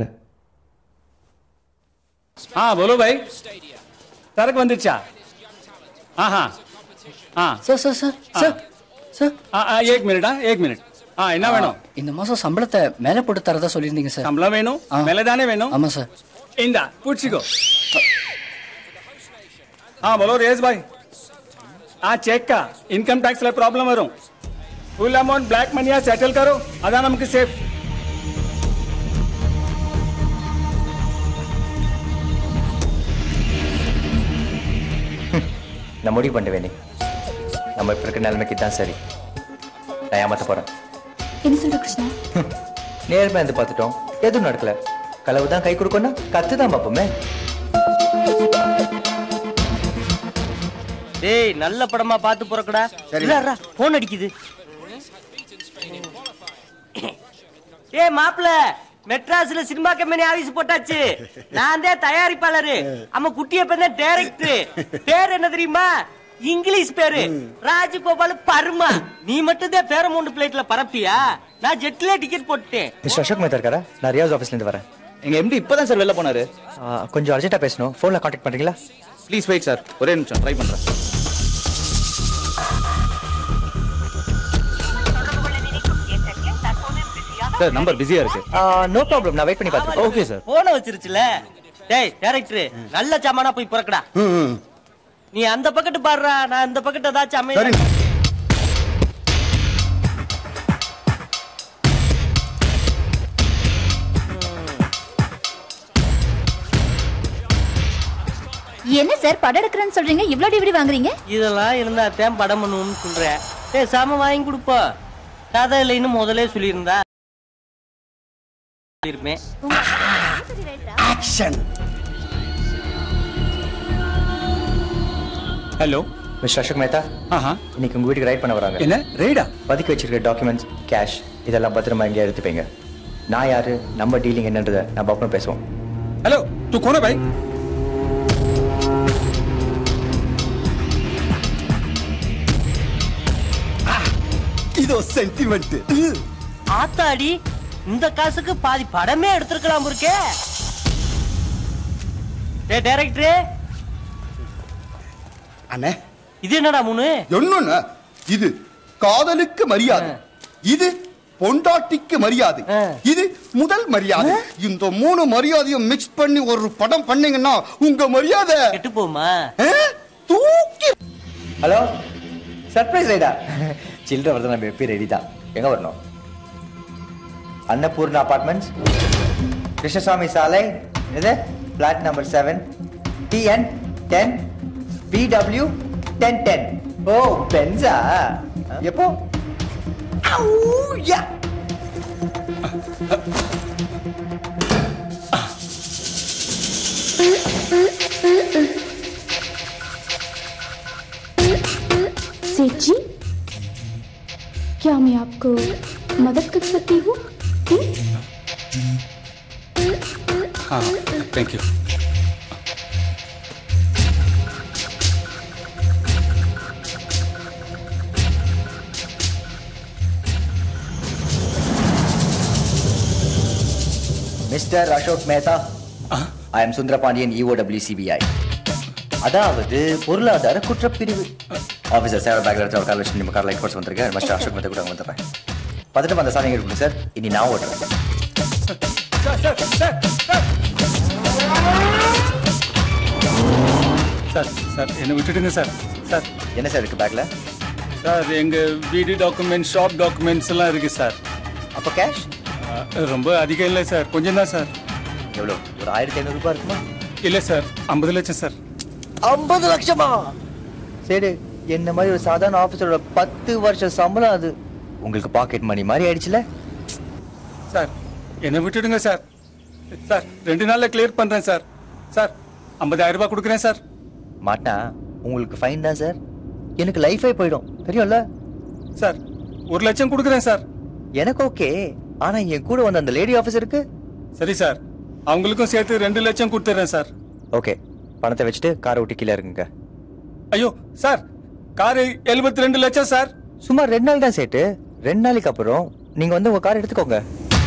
हाँ बोलो भाई सड़क வந்துச்சா ஆஹா ஆ sir sir sir sir sir ஆ ஆ ஏக் மினிட்டா ஏக் மினிட் ஆ என்ன வேணும் இந்த மாசம் சம்பளத்தை மேல போட்டு தரதா சொல்லியிருந்தீங்க சார் சம்பளம் வேணும் மேலே தானே வேணும் ஆமா சார் இந்தா பிடிச்சிக்கோ ஆ बोलो रेस भाई ஆ செக்கா இன்கம் டாக்ஸ்ல ப்ராப்ளம் வரும் ஃபுல் அமௌண்ட் பிளாக் மணியா செட்டில் கரோ அதான் நமக்கு சேஃப் நான் முடிவு பண்ண வேண்டி நம்ம இப்ப இருக்க நிலைமைக்கு தான் சரி நான் ஏமாத்த போறேன் என்ன சொல்ற கிருஷ்ணா நேர்மை இருந்து பார்த்துட்டோம் எதுவும் நடக்கல களவு தான் கை கொடுக்கணும் கத்து தான் பார்ப்போமே டேய் நல்ல படமா பார்த்து போறக்கடா இல்லடா போன் அடிக்குது டேய் மாப்ள மெட்ராஸ்ல சினிமா கம்பெனி ஆபீஸ் போட்டாச்சு நான் தான் தயாரிப்பாளரு அம்மா குட்டிய தான் டைரக்டர் பேர் என்ன தெரியுமா இங்கிலீஷ் பேரு ராஜகோபால் பர்மா நீ மட்டும் தான் பேரமௌண்ட் பிளேட்ல பரப்பியா நான் ஜெட்ல டிக்கெட் போட்டுட்டேன் மிஸ்டர் அசோக் மேத்தா இருக்காரா நான் ரியாஸ் ஆஃபீஸ்ல இருந்து வரேன் எங்க எம்டி இப்பதான் சார் வெளில போனாரு ஆ, கொஞ்சம் அர்ஜென்ட்டா பேசணும் ஃபோன்ல காண்டாக்ட் பண்றீங்களா ப்ளீஸ் வெயிட் சார் ஒரே நிமிஷம் ட்ரை பண்றேன் சார் நம்பர் பிஸியா இருக்கு நோ ப்ராப்ளம் நான் வெயிட் பண்ணி பார்த்துக்கிறேன் ஓகே சார் போன வச்சிருச்சுல டேய் டைரக்டர் நல்ல சாமானா போய் புறக்கடா நீ அந்த பக்கத்து பாடுறா நான் இந்த பக்கத்து ஏதாச்சும் அமைய என்ன சார் படம் எடுக்கிறேன்னு சொல்றீங்க இவ்ளோ டிவிடி வாங்குறீங்க இதெல்லாம் இருந்தா தான் படம் பண்ணுவோம்னு சொல்றேன் டேய் சாம வாங்கி கொடுப்பா கதை இல்லைன்னு முதல்ல சொல்லியிருந்தா இருப்பேன் action hello mister Ashok Mehta ஆஹா இன்னைக்கு உங்க வீட்டுக்கு ரைட் பண்ண வராங்க என்ன ரைடா பதுக்கி வச்சிருக்க டாக்குமெண்ட்ஸ் கேஷ் இதெல்லாம் பத்திரமா எங்கேயா எடுத்துப்பீங்க நான் யாரு நம்ம டீலிங் என்னன்றதை நம்ம அப்புறம் பேசுவோம் हेलो तू कौन है भाई இதோ சென்டிமெண்ட் ஆத்தாடி இந்த காசுக்கு பாதி படமே எடுத்திருக்கலாம் இருக்கே டே டைரக்டரே அண்ணே இது என்னடா மூணு ஒண்ணுண்ணா இது காதலுக்கு மரியாதை இது பொண்டாட்டிக்கு மரியாதை இது முதல் மரியாதை இந்த மூணு மரியாதையும் மிக்ஸ் பண்ணி ஒரு படம் பண்ணீங்கன்னா உங்க மரியாதை கெட்டு போமா தூக்கி ஹலோ சர்ப்ரைஸ் ரைடா சில்லற வரது நம்ம எப்பயும் ரெடி தான் எங்க வரணும் அன்னபூர்ணா அபார்ட்மெண்ட்ஸ் கிருஷ்ணசாமி சாலை இது flat number seven TN ten PW ten ten ஓ பென்ஸா எப்போ யா சேச்சி मदद कर सकती हूँ हाँ thank you mister Ashok Mehta I am Sundarapandian EOW CBI அதாவது பொருளாதார குற்றப்பிரிவு ஆஃபீஸர் சேவை பேக்ல எடுத்து ஒரு கார் வச்சு நம்ம கார் லைட் போர்ஸ் வந்திருக்கேன் மிஸ்டர் அசோக் மேத்தா கூட வந்துடுறேன் பார்த்துட்டு அந்த சாதனை இருக்குங்க சார் இனி நான் ஓட்டுறேன் சார் சார் என்னை விட்டுடுங்க சார் சார் என்ன சார் இருக்கு பேக்ல சார் எங்க வீடு டாக்குமெண்ட் ஷாப் டாக்குமெண்ட்ஸ் எல்லாம் இருக்கு சார் அப்போ கேஷ் ரொம்ப அதிகம் இல்லை சார் கொஞ்சம் தான் சார் எவ்வளோ ஒரு ஆயிரத்தி ஐநூறு ரூபாய் இருக்குமா இல்லை சார் ஐம்பது லட்சம் சார் ஐம்பது லட்சமா சரி என்ன மாதிரி ஒரு சாதாரண ஆஃபீஸரோட பத்து வருஷம் சம்பளம் அது உங்களுக்கு பாக்கெட் மணி மாதிரி ஆயிடுச்சுல சார் என்னை விட்டுடுங்க சார் சார் ரெண்டு நாள்ல கிளியர் பண்றேன் சார் சார் ஐம்பதாயிரம் ரூபாய் கொடுக்குறேன் சார் மாட்டா உங்களுக்கு ஃபைன் தான் சார் எனக்கு லைஃபே போயிடும் தெரியும்ல சார் ஒரு லட்சம் கொடுக்குறேன் சார் எனக்கு ஓகே ஆனா என் கூட வந்த அந்த லேடி ஆஃபீஸருக்கு சரி சார் அவங்களுக்கும் சேர்த்து ரெண்டு லட்சம் கொடுத்துறேன் சார் ஓகே பணத்தை வச்சுட்டு காரை விட்டு கீழே இருக்குங்க ஐயோ சார் காரு எழுபத்தி ரெண்டு லட்சம் சார் சும்மா ரெண்டு நாள் தான் சேட்டு ரெண்டு நாளைக்கு அப்புறம் நீங்க வந்து உங்க கார் எடுத்துக்கோங்க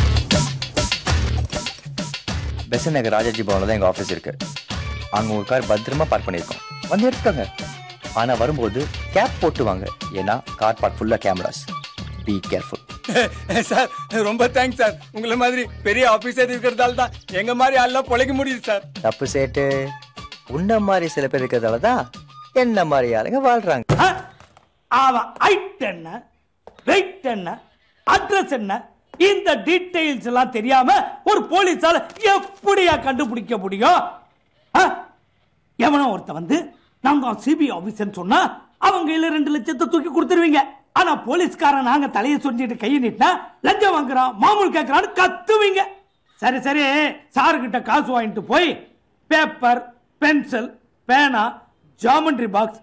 பெசன் நகர் ராஜாஜி பவன்ல தான் எங்க ஆஃபீஸ் இருக்கு அங்க உங்க கார் பத்திரமா பார்க் பண்ணிருக்கோம் வந்து எடுத்துக்கோங்க ஆனா வரும்போது கேப் போட்டு வாங்க ஏன்னா கார் பார்க் ஃபுல்லா கேமராஸ் பி கேர்ஃபுல் சார் ரொம்ப தேங்க்ஸ் சார் உங்களை மாதிரி பெரிய ஆபீசர் இருக்கிறதால தான் எங்க மாதிரி ஆள்லாம் பொழைக்க முடியுது சார் தப்பு சேட்டு உன்ன மாதிரி சில பேர் இருக்கிறதால தான் என்ன மாதிரி ஆளுங்க வாழ்றாங்க அவன் ஹைட் என்ன வெயிட் என்ன அட்ரஸ் என்ன இந்த டீடைல்ஸ் எல்லாம் தெரியாம ஒரு போலீஸால எப்படியா கண்டுபிடிக்க முடியும் ஆ? எவனோ ஒருத்த வந்து நாங்க சிபிஐ ஆபீசர் சொன்னா அவங்க கையில ரெண்டு லட்சத்தை தூக்கி கொடுத்துருவீங்க ஆனா போலீஸ்காரன் நாங்க தலையை சொஞ்சிட்டு கையை நீட்டினா லஞ்சம் வாங்குறான் மாமூல் கேட்கறான்னு கத்துவீங்க சரி சரி சாரு கிட்ட காசு வாங்கிட்டு போய் பேப்பர் பென்சில் பேனா ஜாமெண்ட்ரி பாக்ஸ்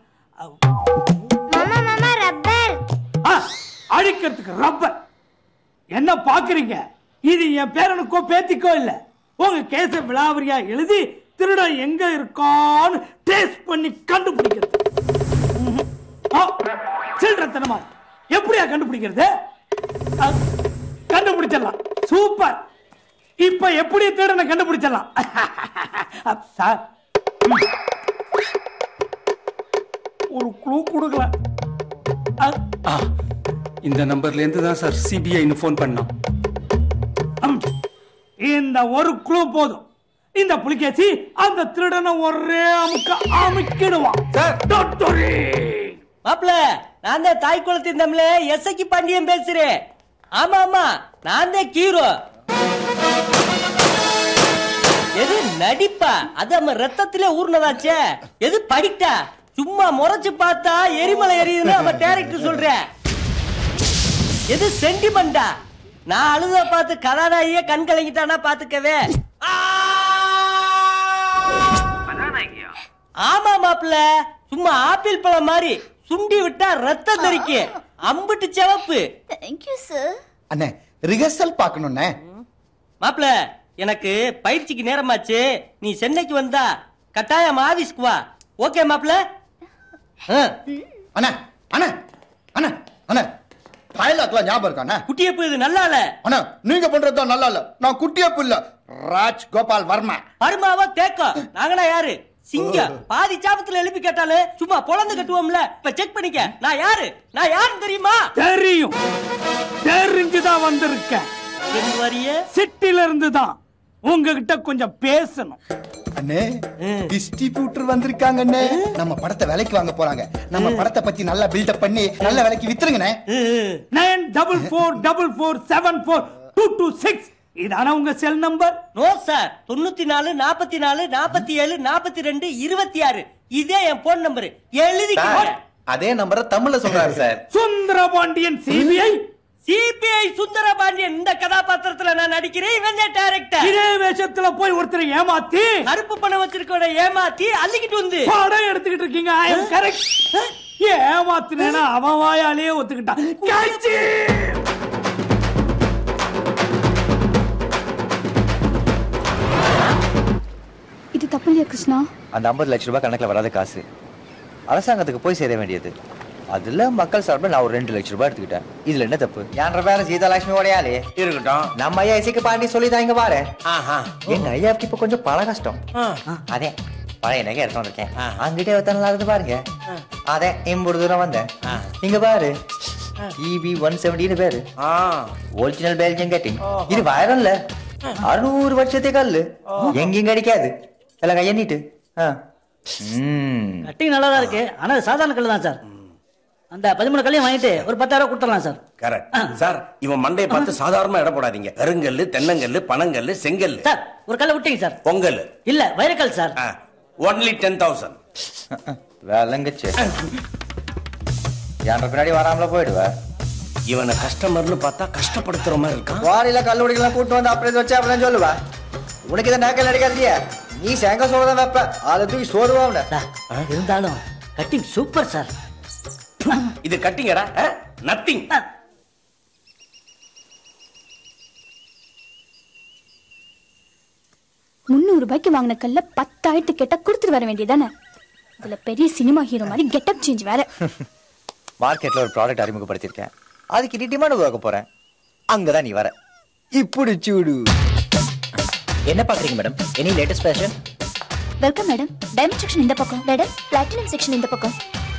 அழிக்கிறதுக்கு ரப்பர் என்ன பாக்குறீங்க இது என் பேரனுக்கோ பேத்திக்கோ இல்ல உங்க கேச விளாவரியா எழுதி திருடன் எங்க இருக்கான்னு டேஸ்ட் பண்ணி கண்டுபிடிக்கிறது ம்ஹும். ஆ, சில்லறத்தனமா எப்படியா கண்டுபிடிக்கிறது ஆ, கண்டுபிடிச்சிடலாம் சூப்பர் இப்ப எப்படி திருடனை கண்டுபிடிச்சிடலாம் அப், சார் ம். ஒரு க்ளூ கொடுக்கல ஆ, இந்த நம்பர்ல இருந்து தான் சார் சிபிஐன்னு ஃபோன் பண்ணோம் ம். இந்த ஒரு க்ளூ போதும் இந்த புலிகேசி அந்த திருடனை ஒரே அமுக்க அமுக்கிடுவான் டாக்டரே மாப்ள நான் தான் தாய் குளத்தின் தமிழ எஸ்ஐக்கு பாண்டியன் பேசுறேன் ஆமா ஆமா நான் தான் கீரோ எது நடிப்பா அது நம்ம ரத்தத்திலே ஊர்னதாச்சே எது படிட்டா சும்மா முறைச்சு பார்த்தா எரிமலை எரியுதுன்னு நம்ம டேரக்டர் சொல்ற எது சென்டிமெண்டா நான் அழுத பார்த்து கதாநாயகியே கண் கலங்கிட்டானா பாத்துக்கவே ஆமா மாப்பிள்ள சும்மா ஆப்பிள் பழம் மாதிரி சுண்டி விட்டா ரத்தம் தெரிக்கு அம்புட்டு சிவப்பு தேங்க்யூ சார் அண்ணே ரிஹர்சல் பார்க்கணுண்ணே மாப்பிள்ள எனக்கு பயிற்சிக்கு நேரமாச்சு நீ சென்னைக்கு வந்தா கட்டாயம் ஆபீஸ்க்கு வா ஓகே மாப்பிள்ள அண்ணா அண்ணா அண்ணா அண்ணா டயலாக்லாம் ஞாபகம் இருக்கா அண்ணா குட்டியப்பு இது நல்லா இல்ல அண்ணா நீங்க பண்றது தான் நல்லா இல்ல நான் குட்டியப்பு இல்ல ராஜ் கோபால் வர்மா பருமாவா தேக்கம் நாங்களா யாரு சிங்கம் பாதி சாபத்துல எழுப்பி கேட்டாலும் சும்மா பொழந்து கட்டுவோம்ல இப்ப செக் பண்ணிக்க நான் யாரு நான் யாருன்னு தெரியுமா தெரியும் தெரிஞ்சுதான் வந்திருக்கேன் சிட்டில இருந்து தான் உங்ககிட்ட கொஞ்சம் பேசணும் அண்ணே டிஸ்ட்ரிபியூட்டர் வந்திருக்காங்க அண்ணே நம்ம படத்தை விலைக்கு வாங்க போறாங்க நம்ம படத்தை பத்தி நல்லா பில்டப் பண்ணி நல்ல விலைக்கு வித்துருங்கண்ணே nine double four double four seven four two two six இதான உங்க செல் நம்பர் நோ சார் தொண்ணூத்தி நாலு நாற்பத்தி நாலு நாற்பத்தி ஏழு நாற்பத்தி ரெண்டு இருபத்தி ஆறு இதே என் போன் நம்பர் எழுதிக்கோங்க அதே நம்பரை தமிழ்ல சொல்றாரு sir Sundarapandian CBI CBI Sundarapandian இந்த கதாபாத்திரத்துல நான் நடிக்கிறேன் இவன் டைரக்டர் இதே வேஷத்துல போய் ஒருத்தரை ஏமாத்தி கருப்பு பணம் வச்சிருக்கவன ஏமாத்தி அள்ளிக்கிட்டு வந்து படம் எடுத்துக்கிட்டு இருக்கீங்க ஐ எம் கரெக்ட் ஏமாத்தினேனா அவன் வாயாலேயே ஒத்துக்கிட்டான் கேட்சி கிருஷ்ணா அந்த ஐம்பது லட்ச ரூபாய் கணக்கில் வராத காசு அரசாங்கத்துக்கு போய் சேர வேண்டியது அதுல மக்கள் சார்பில் நான் ஒரு ரெண்டு லட்ச ரூபாய் எடுத்துக்கிட்டேன் இதுல என்ன தப்பு என்ற பேர சீதாலட்சுமி உடையாளே இருக்கட்டும் நம்ம ஐயா இசைக்கு பாண்டி சொல்லி தான் இங்க பாரு ஆஹா எங்க ஐயாவுக்கு இப்ப கொஞ்சம் பண கஷ்டம் அதே பழைய நகை எடுத்து வந்திருக்கேன் அங்கிட்டே ஒருத்தன இருந்து பாருங்க அதே இம்புடு தூரம் வந்தேன் இங்க பாரு இபி ஒன் செவன்டின்னு பேரு ஒரிஜினல் பெல்ஜியம் கட்டிங் இது வைரல்ல அறுநூறு வருஷத்தை கல்லு எங்கேயும் கிடைக்காது எல்லாம் கையண்ணிட்டு கட்டிங் நல்லா தான் இருக்கு ஆனா அது சாதாரண கல்லு தான் சார் அந்த பதிமூணு கல்லையும் வாங்கிட்டு ஒரு பத்தாயிரம் ரூபாய் கொடுத்துடலாம் சார் கரெக்ட் சார் இவன் மண்டையை பார்த்து சாதாரணமா இட போடாதீங்க கருங்கல்லு தென்னங்கல்லு பனங்கல்லு செங்கல் சார் ஒரு கல்லை விட்டீங்க சார் பொங்கல் இல்ல வைரக்கல் சார் ஒன்லி டென் தௌசண்ட் வேலைங்கச்சு என்ற பின்னாடி வராமல போயிடுவ இவனை கஸ்டமர்னு பார்த்தா கஷ்டப்படுத்துற மாதிரி இருக்கான் வாரியில கல்லூரிகள்லாம் கூட்டு வந்து அப்புறம் வச்சு அப்படிலாம் சொல்லுவா உனக்கு இதை நேக்கல் அடிக்காதியா நீ செங்க சோறுதான் வைப்ப அதை தூக்கி சோறுவா அவனை இருந்தாலும் கட்டிங் சூப்பர் சார் இது கட்டிங்கடா நத்திங் முந்நூறு ரூபாய்க்கு வாங்கின கல்ல பத்தாயிரத்து கேட்டா கொடுத்துட்டு வர வேண்டியதானே இதுல பெரிய சினிமா ஹீரோ மாதிரி கெட்டப் சேஞ்ச் வேற மார்க்கெட்ல ஒரு ப்ராடக்ட் அறிமுகப்படுத்தியிருக்கேன் அதுக்கு நீ டிமாண்ட் உருவாக்க போறேன் அங்கதான் நீ வர இப்படி சூடு என்ன பாக்குறீங்க madam any latest fashion welcome madam diamond section இந்த பக்கம் மேடம் பிளாட்டினம் செக்ஷன் இந்த பக்கம்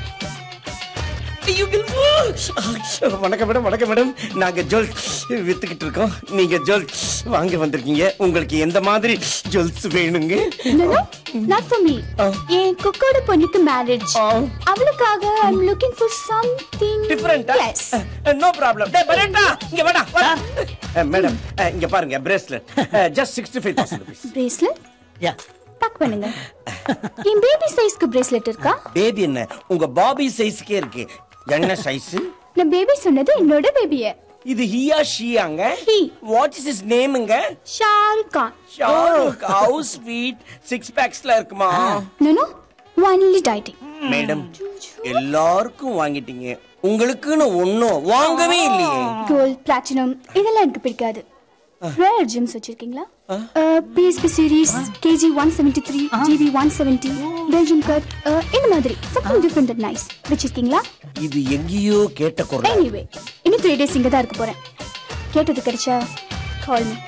வணக்கம் மேடம் வணக்கம் மேடம் நாங்க ஜுவல் வித்துக்கிட்டு இருக்கோம் நீங்க ஜுவல் வாங்க வந்திருக்கீங்க உங்களுக்கு எந்த மாதிரி ஜுவல்ஸ் வேணுங்க நாட் ஃபார் மீ என் குக்கோட பொண்ணுக்கு மேரேஜ் அவளுக்காக I am looking for something டிஃபரெண்டா நோ ப்ராப்ளம் டேய் பரேட்டா இங்க வாடா மேடம் இங்க பாருங்க bracelet just sixty five thousand rupees bracelet yeah pack பண்ணுங்க என் பேபி சைஸ்க்கு பிரேஸ்லெட் இருக்கா பேபி என்ன உங்க பாபி சைஸ்க்கே இருக்கு என்ன சைஸ் நான் பேபி சொன்னது என்னோட பேபிய இது ஹியா ஷியாங்க வாட் இஸ் இஸ் நேமுங்க Shahrukh Khan Shahrukh how sweet six பேக்ஸ்ல இருக்குமா நோ நோ ஒன்லி டைட்டிங் மேடம் எல்லாருக்கும் வாங்கிட்டீங்க உங்களுக்குன்னு ஒண்ணும் வாங்கவே இல்லையே கோல்ட் பிளாட்டினம் இதெல்லாம் எனக்கு பிடிக்காது ரேர் ஜிம்ஸ் வச்சிருக்கீங்களா BSP series KG one seventy three GB one seventy Belgium cut இந்த மாதிரி சம்திங் டிஃப்ரெண்ட் அண்ட் நைஸ் வச்சிருக்கீங்களா இது எங்கேயோ கேட்ட குரல் எனிவே இன்னும் த்ரீ டேஸ் இங்கே தான் இருக்க போறேன் கேட்டது கிடைச்சா கால் மீ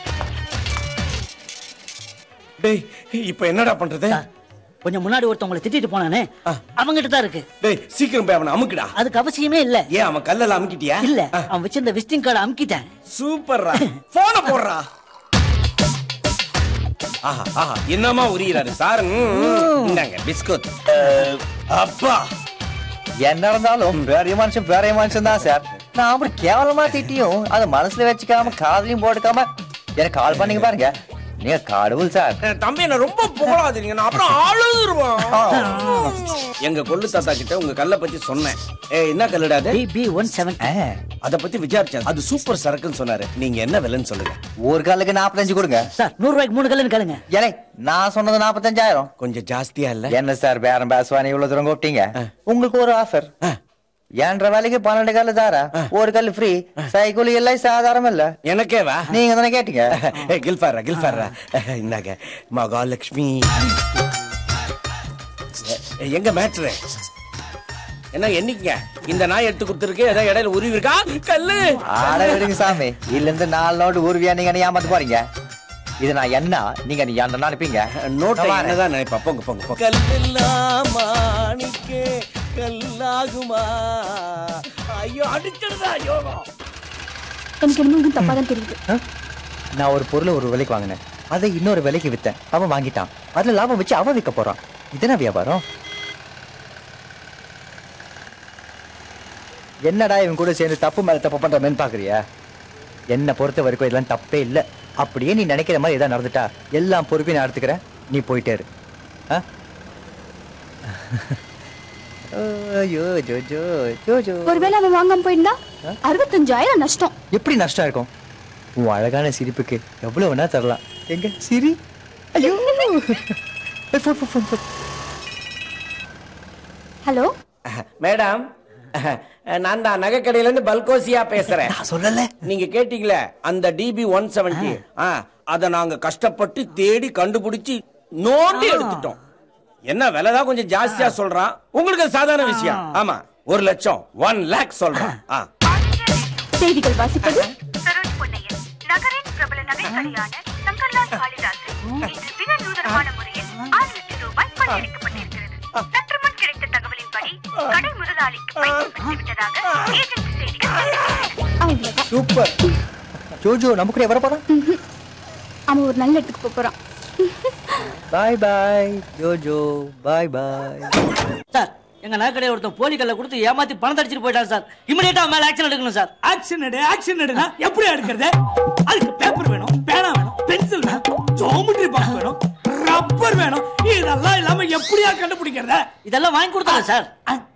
டேய் இப்போ என்னடா பண்றது கொஞ்சம் முன்னாடி ஒருத்தவங்களை திட்டிட்டு போனானே அவங்கிட்ட தான் இருக்கு டேய் சீக்கிரம் போய் அவனை அமுக்குடா அதுக்கு அவசியமே இல்ல ஏன் அவன் கல்லெல்லாம் அமுக்கிட்டியா இல்ல அவன் வச்சிருந்த விசிட்டிங் கார்டு அமுக்கிட்டேன் சூப்பர்ரா போன போடுறா ஆஹா ஆஹா என்னமா உரியிறாரு சார் ம், ம். இந்தாங்க பிஸ்கட் அப்பா என்ன இருந்தாலும் வேற மனுஷன் வேற மனுஷன் தான் சார் நான் அப்படி கேவலமா திட்டியும் அதை மனசுல வச்சுக்காம காதலையும் போட்டுக்காம எனக்கு கால் பண்ணீங்க பாருங்க நீங்க கடவுள் சார் தம்பி என்ன ரொம்ப புகழாதீங்க நான் அப்புறம் அழுதுருவான் எங்க கொள்ளு தாத்தா கிட்ட உங்க கல்லை பத்தி சொன்னேன் ஏ என்ன கல்லுடா அது பி ஒன் செவன் அத பத்தி விசாரிச்சேன் அது சூப்பர் சரக்குன்னு சொன்னாரு நீங்க என்ன விலைன்னு சொல்லுங்க ஒரு காலுக்கு நாற்பத்தஞ்சு கொடுங்க சார் நூறு ரூபாய்க்கு மூணு கல்லுன்னு கேளுங்க ஏலே நான் சொன்னது நாற்பத்தஞ்சாயிரம் கொஞ்சம் ஜாஸ்தியா இல்ல என்ன சார் பேரம் பேசுவானே இவ்வளவு தூரம் கூப்பிட்டீங்க உங்களுக்கு ஒரு ஆஃபர் ஏன்ற வேலைக்கு பன்னெண்டு கல்லு தாரா ஒரு கல்லு ஃப்ரீ சைக்கிள் எல்லாம் சாதாரணம் இல்ல எனக்கே வா நீங்க தானே கேட்டீங்க கில்ஃபாரா கில்ஃபாரா இந்தாங்க மகாலட்சுமி எங்க மேட்ரு என்ன என்னைக்குங்க இந்த நாய் எடுத்து கொடுத்துருக்கு ஏதோ இடையில உருவி இருக்கா கல்லு ஆட விடுங்க சாமி இதுல இருந்து நாலு நோட்டு உருவியா நீங்க என்ன ஏமாத்த போறீங்க இது நான் என்ன நீங்க நீ என்ன நினைப்பீங்க நோட்டை நான் வரேன். என்னதான் நினைப்பா போங்க போங்க போங்க கல்லெல்லாம் மாணிக்கே கல்லாகுமா ஐயோ அடிச்சிடுதா யோகம் எனக்கு என்னமோ இன்னும் தப்பா தான் தெரியுது நான் ஒரு பொருளை ஒரு விலைக்கு வாங்கினேன் அதை இன்னொரு விலைக்கு வித்தேன் அவன் வாங்கிட்டான் அதுல லாபம் வச்சு அவன் விற்க போறான் இதுனா வியாபாரம் என்னடா இவன் கூட சேர்ந்து தப்பு மேல தப்பு பண்றமேன்னு பாக்குறியா என்னை பொறுத்த வரைக்கும் இதெல்லாம் தப்பே இல்லை அப்படியே நீ நினைக்கிற மாதிரி ஏதாவது நடந்துட்டா எல்லாம் பொறுப்பையும் நான் எடுத்துக்கிறேன் நீ போயிட்டே இரு ஆ? ஐயோ ஜோ ஜோ ஜோ ஜோ ஒருவேளை அவன் வாங்காம போயிருந்தா அறுபத்தஞ்சாயிரம் நஷ்டம் எப்படி நஷ்டம் இருக்கும் உன் அழகான சிரிப்புக்கு எவ்வளவு வேணா தரலாம் எங்க சிரி ஐயோ ஏய், phone, phone, phone, phone. Hello madam நான் தான் நகைக்கடையில இருந்து பல்கோசியா பேசுறேன் சொல்லல நீங்க கேட்டீங்களே அந்த டிபி ஒன் செவன்டி அத நாங்க கஷ்டப்பட்டு தேடி கண்டுபிடிச்சு நோண்டி எடுத்துட்டோம் என்ன விலை தான் கொஞ்சம் ஜாஸ்தியா சொல்றான் உங்களுக்கு அது சாதாரண விஷயம் ஆமா ஒரு லட்சம் ஒன் லேக் சொல்றான் ஆ. செய்திகள் வாசிப்பது நகரின் பிரபல நகைக்கடையான சங்கர்லால் காளிதாஸில் இன்று மிக நூதனமான முறையில் ஆறு லட்சம் ரூபாய் கொள்ளையடிக்கப்பட்டிருக்கிறது சற்று முன் கிடைத்த தகவலின்படி கடை முதலாளிக்கு பைசல் பெற்றுவிட்டதாக ஏஜென்சி செய்திகள் தெரிவிக்கின்றன. சூப்பர் ஜோஜோ நம்ம கூட வர போறான் அவன் ஒரு நல்ல இடத்துக்கு போப் போறான் பாய் பாய் ஜோஜோ பாய் பாய் சார் எங்க நகைக்கடையை ஒருத்தன் போலி கல்ல கொடுத்து ஏமாத்தி பணத்தை அடிச்சிட்டு போயிட்டான் சார் இமிடியேட்டா மேல ஆக்ஷன் எடுக்கணும் சார் ஆக்ஷன் எடு ஆக்ஷன் எடுனா எப்படி எடுக்கிறது அதுக்கு பேப்பர் வேணும் பேனா வேணும் பென்சில் வேணும் ஜோமெட்ரி பாக்ஸ் வேணும் ரப்பர் வேணும் இதெல்லாம் இல்லாம எப்படியா கண்டுபிடிக்கிறத இதெல்லாம் வாங்கி கொடுத்தாங்க சார்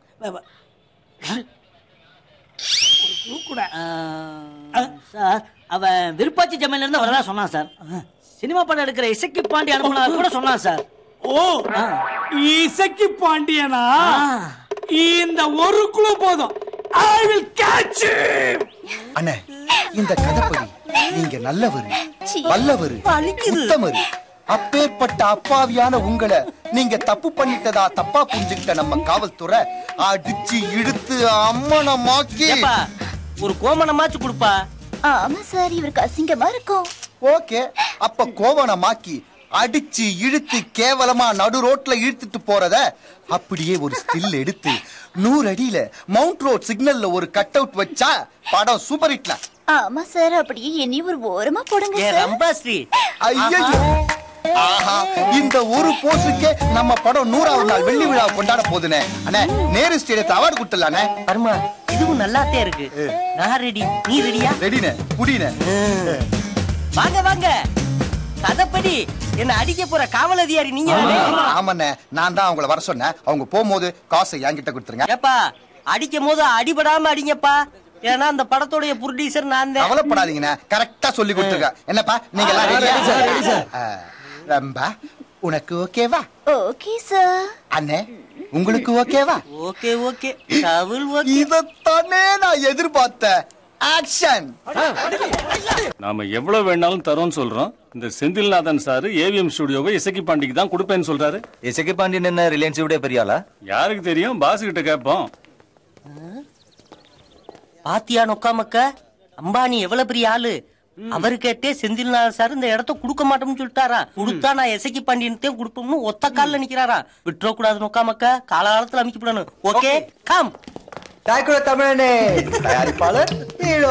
கூட சார் அவன் விருப்பாச்சி ஜமையில இருந்து வரதா சொன்னான் சார் சினிமா படம் எடுக்கிற இசக்கி பாண்டி அனுப்புனா கூட சொன்னான் சார் ஓ இசக்கி பாண்டியனா இந்த ஒரு குழு போதும் ஐ வில் கேட்ச் அண்ணே இந்த கதைப்படி நீங்க நல்லவரு வல்லவரு உத்தமரு அப்பேற்பட்ட அப்பாவியான உங்களை நீங்க தப்பு பண்ணிட்டதா தப்பா புரிஞ்சுக்கிட்ட நம்ம காவல்துறை அடிச்சு இழுத்து அம்மனமாக்கி ஏப்பா, ஒரு கோமணமாச்சு கொடுப்பா ஆமா சார் இவருக்கு அசிங்கமா இருக்கும் ஓகே அப்ப கோவணமாக்கி அடிச்சு இழுத்து கேவலமா நடு ரோட்ல இழுத்துட்டு போறத அப்படியே ஒரு ஸ்டில் எடுத்து நூறு அடியில மவுண்ட் ரோட் சிக்னல்ல ஒரு கட் அவுட் வச்சா படம் சூப்பர் ஹிட்ல ஆமா சார் அப்படியே என்னி ஒரு ஓரமா போடுங்க ஏ சார் ரம்பாஸ்ரீ ஐயோ ஆஹா இந்த ஒரு போஸ்டுக்கே நம்ம படம் நூறாவது நாள் வெள்ளி விழா கொண்டாட போதுனே அண்ணே நேரு ஸ்டேடியத்தை அவார்டு கொடுத்துடலானே பர்மா இதுவும் நல்லாத்தே இருக்கு நான் ரெடி நீ ரெடியா ரெடினே புடினே வாங்க வாங்க கதைப்படி என்ன அடிக்க போற காவல் அதிகாரி நீங்க தானே? ஆமாண்ணே நான் தான் அவங்கள வர சொன்னேன் அவங்க போகும்போது காசை என்கிட்ட கொடுத்துருங்க ஏப்பா அடிக்கும் போது அடிபடாம அடிங்கப்பா ஏன்னா அந்த படத்தோடைய ப்ரொடியூசர் நான் தான் கவலைப்படாதீங்கண்ணே கரெக்டா சொல்லி கொடுத்துருங்க என்னப்பா நீங்க எல்லாம் ஆ, ரெடியா ready sir, ready sir. ஆ, ரம்பா உனக்கு ஓகேவா ஓகே சார் அண்ணே உங்களுக்கு ஓகேவா ஓகே ஓகே கவுல் ஓகே இதத்தானே நான் எதிர்பார்த்தேன் ஆக்ஷன் நாம எவ்வளவு வேணாலும் தரோம்னு சொல்றோம் இந்த செந்தில்நாதன் சார் ஏவிஎம் ஸ்டுடியோவை இசக்கி பாண்டிக்கு தான் கொடுப்பேன்னு சொல்றாரு இசக்கி பாண்டியன் என்ன ரிலையன்ஸ் விட பெரிய ஆளா யாருக்கு தெரியும் பாஸ் கிட்ட கேட்போம் பாத்தியா நொக்காமக்க அம்பானி எவ்வளவு பெரிய ஆளு அவரு கேட்டே செந்தில்நாதன் சார் இந்த இடத்த கொடுக்க மாட்டோம்னு சொல்லிட்டாரா கொடுத்தா நான் எசைக்கு பாண்டியன்த்தையும் கொடுப்போம்னு ஒத்த கால்ல நிக்கிறாரா விட்டுற கூடாது நொக்காமக்க காலகாலத்துல அமைக்கப்படணும் ஓகே கம் தாய்க்குட தமிழனே தயாரிப்பாளர் ஹீரோ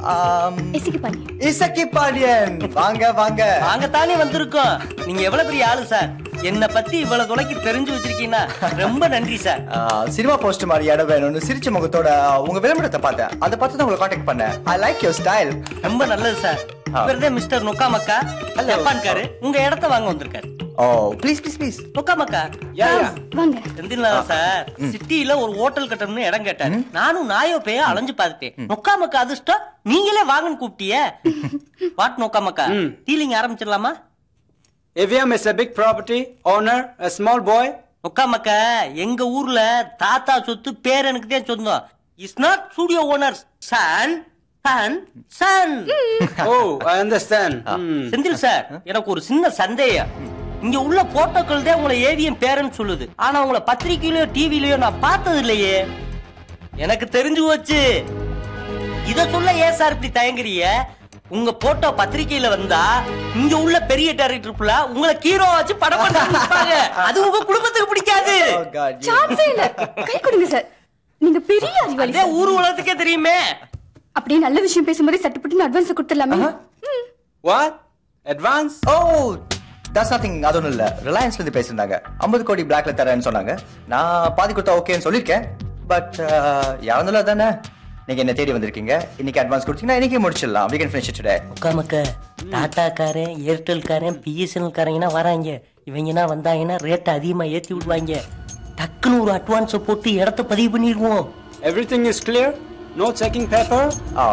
இசக்கி பாண்டியன் இசக்கி பாண்டியன் வாங்க வாங்க நாங்க தானே வந்திருக்கோம் நீங்க எவ்வளவு பெரிய ஆளு சார் என்ன பத்தி இவ்வளவு தொலைக்கு தெரிஞ்சு வச்சிருக்கீங்கன்னா ரொம்ப நன்றி சார் ஆ, சினிமா போஸ்ட் மாதிரி இடம் வேணும்னு சிரிச்ச முகத்தோட உங்க விளம்பரத்தை பார்த்தேன் அதை பார்த்து தான் உங்களை காண்டாக்ட் பண்ணேன் ஐ லைக் யுவர் ஸ்டைல் ரொம்ப நல்லது சார் இவர்தான் மிஸ்டர் நொக்காமக்கா ஜப்பான்காரு உங்க இடத்த வாங்க வந்திருக்காரு ஓ ப்ளீஸ் ப்ளீஸ் ப்ளீஸ் நொக்காமக்கா வாங்க செந்தில்நாதன் சார் சிட்டில ஒரு ஹோட்டல் கட்டணும்னு இடம் கேட்டாரு நானும் நாயோ பேய அலைஞ்சு பார்த்துட்டேன் நொக்காமக்கா அதிர்ஷ்டம் நீங்களே வாங்கன்னு கூப்பிட்டியே வாட் நொக்காமக்கா டீலிங் ஆரம்பிச்சிடலாமா AVM is a big property owner a small boy நொக்காமக்கா எங்க ஊர்ல தாத்தா சொத்து பேரனுக்கு தான் சொந்தம் is not studio owner son son son oh i understand Senthil sir எனக்கு ஒரு சின்ன சந்தேகம் இங்க உள்ள போட்டோக்கள் தான் உங்களை ஏவிஎம் பேரன்னு சொல்லுது ஆனா உங்களை பத்திரிக்கையிலயோ டிவிலயோ நான் பார்த்தது இல்லையே எனக்கு தெரிஞ்சு போச்சு இத சொல்ல ஏன் சார் இப்படி தயங்குறீங்க உங்க போட்டோ பத்திரிக்கையில வந்தா இங்க உள்ள பெரிய டைரக்டர் உங்களை ஹீரோ வச்சு படம் பண்ணாங்க அது உங்க குடும்பத்துக்கு பிடிக்காது சான்ஸே இல்ல கை கொடுங்க சார் நீங்க பெரிய அறிவாளி அதே ஊர் உலகத்துக்கே தெரியுமே அப்படியே நல்ல விஷயம் பேசும்போது சட்டுப்பட்டு அட்வான்ஸ் கொடுத்துடலாமே what advance oh that's nothing அது ஒன்றும் இல்லை ரிலையன்ஸ்ல இருந்து பேசியிருந்தாங்க ஐம்பது கோடி பிளாக்ல தரேன்னு சொன்னாங்க நான் பாதி கொடுத்தா ஓகேன்னு சொல்லியிருக்கேன் பட் யாருந்தாலும் அதானே நீங்க என்ன தேடி வந்திருக்கீங்க இன்னைக்கு அட்வான்ஸ் கொடுத்தீங்கன்னா இன்னைக்கு முடிச்சிடலாம் we can finish it today உட்காமக்க டாட்டாக்காரன் ஏர்டெல்காரன் பிஎஸ்என்எல் காரங்கன்னா வராங்க இவங்கன்னா வந்தாங்கன்னா ரேட் அதிகமா ஏத்தி விடுவாங்க டக்குன்னு ஒரு அட்வான்ஸ் போட்டு இடத்த பதிவு பண்ணிடுவோம் everything is clear no checking paper ஆ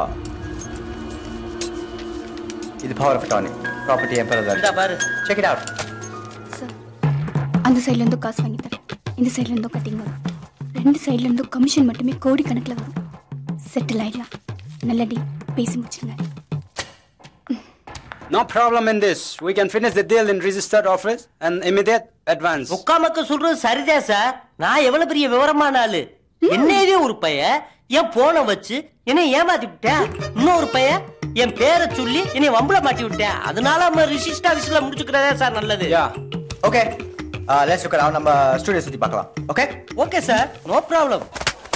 இது power of attorney property emperor இந்தா பாரு செக் இட் அவுட் அந்த சைடுல இருந்தும் காசு வாங்கி தரேன் இந்த சைடுல இருந்தும் கட்டிங் வரும் ரெண்டு சைடுல இருந்தும் கமிஷன் மட்டுமே கோடி கணக்குல வரும் செட்டில் ஆயிடலாம் நல்ல டீ பேசி முடிச்சிருங்க No problem in this. We can finish the deal in registered office and immediate advance. முக்காமக்க சொல்றது சரிதான் சார் நான் எவ்வளவு பெரிய விவரமான ஆளு என்னையவே ஒரு பைய என் போனை வச்சு என்னை ஏமாத்தி விட்டேன் இன்னொரு பைய என் பேரை சொல்லி என்னை வம்புல மாட்டி விட்டேன் அதனால நம்ம ரிஜிஸ்டர் ஆபீஸ்ல முடிச்சுக்கிறதே சார் நல்லது ஓகே லெட்ஸ் லுக் அரவுண்ட் நம்ம ஸ்டுடியோ சுத்தி பார்க்கலாம் okay okay sir no problem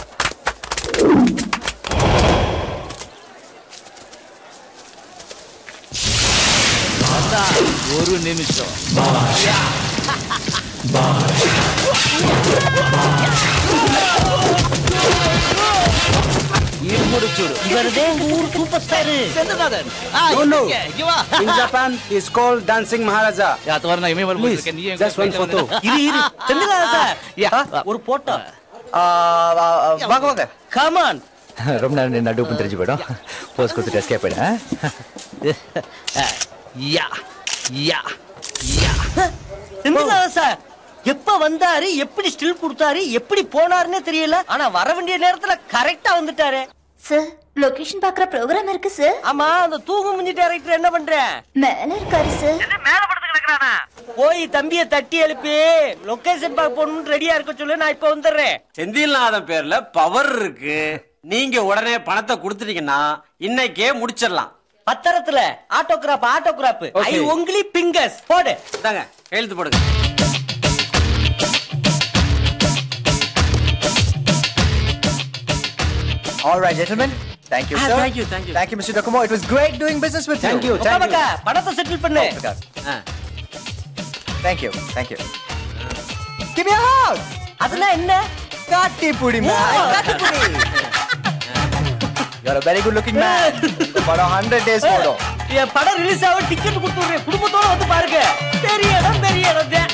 ஒரு நிமிஷம் முடிச்சுடு இவருதே ஊர் super star Senthanathan No, no. In Japan, he's called Dancing Maharaja. யாத்தவர இமே வர Please, just one photo. இரு இரு செந்திலாதன் சார் ஒரு போட்டோ வாங்க வாங்க கமான் ரொம்ப நேரம் நடுவு தெரிஞ்சு போயிடும் போஸ் கொடுத்துட்டு எஸ்கேப் போயிடும் யா யா செந்திலாதன் சார் எப்ப வந்தாரு எப்படி ஸ்டில் கொடுத்தாரு எப்படி போனாருன்னே தெரியல ஆனா வர வேண்டிய நேரத்துல கரெக்டா வந்துட்டாரு சார் லொகேஷன் பாக்குற ப்ரோக்ராம் இருக்கு சார் ஆமா அந்த தூங்கு முஞ்சி டைரக்டர் என்ன பண்றேன் மேல இருக்காரு சார் மேல படுத்து கிடக்குறானா போய் தம்பிய தட்டி எழுப்பி லொகேஷன் பார்க்க போகணும்னு ரெடியா இருக்க சொல்லு நான் இப்ப வந்துடுறேன் செந்தில்நாதன் பேர்ல பவர் இருக்கு நீங்க உடனே பணத்தை கொடுத்துட்டீங்கன்னா இன்னைக்கே முடிச்சிடலாம் பத்திரத்துல ஆட்டோகிராப் ஆட்டோகிராப் ஐ Okay. உங்களி பிங்கர்ஸ் போடு இந்தாங்க கையெழுத்து போடுங்க All right, gentlemen. Thank you, Ah, sir. thank you, thank you. Thank you, Mr. Docomo. It was great doing business with Thank you. you, thank you. உட்காருங்க, பணத்தை settle பண்ணு Thank you, thank you. Give me a hug. அதெல்லாம் என்ன காட்டி புடி man. காட்டி புடி. You're a very good looking man. இந்த படம் 100 days ஓடும். என் படம் ரிலீஸ் ஆக டிக்கெட் கொடுத்து விடுறேன் குடும்பத்தோட வந்து பாருங்க பெரிய இடம் பெரிய இடம் தான்.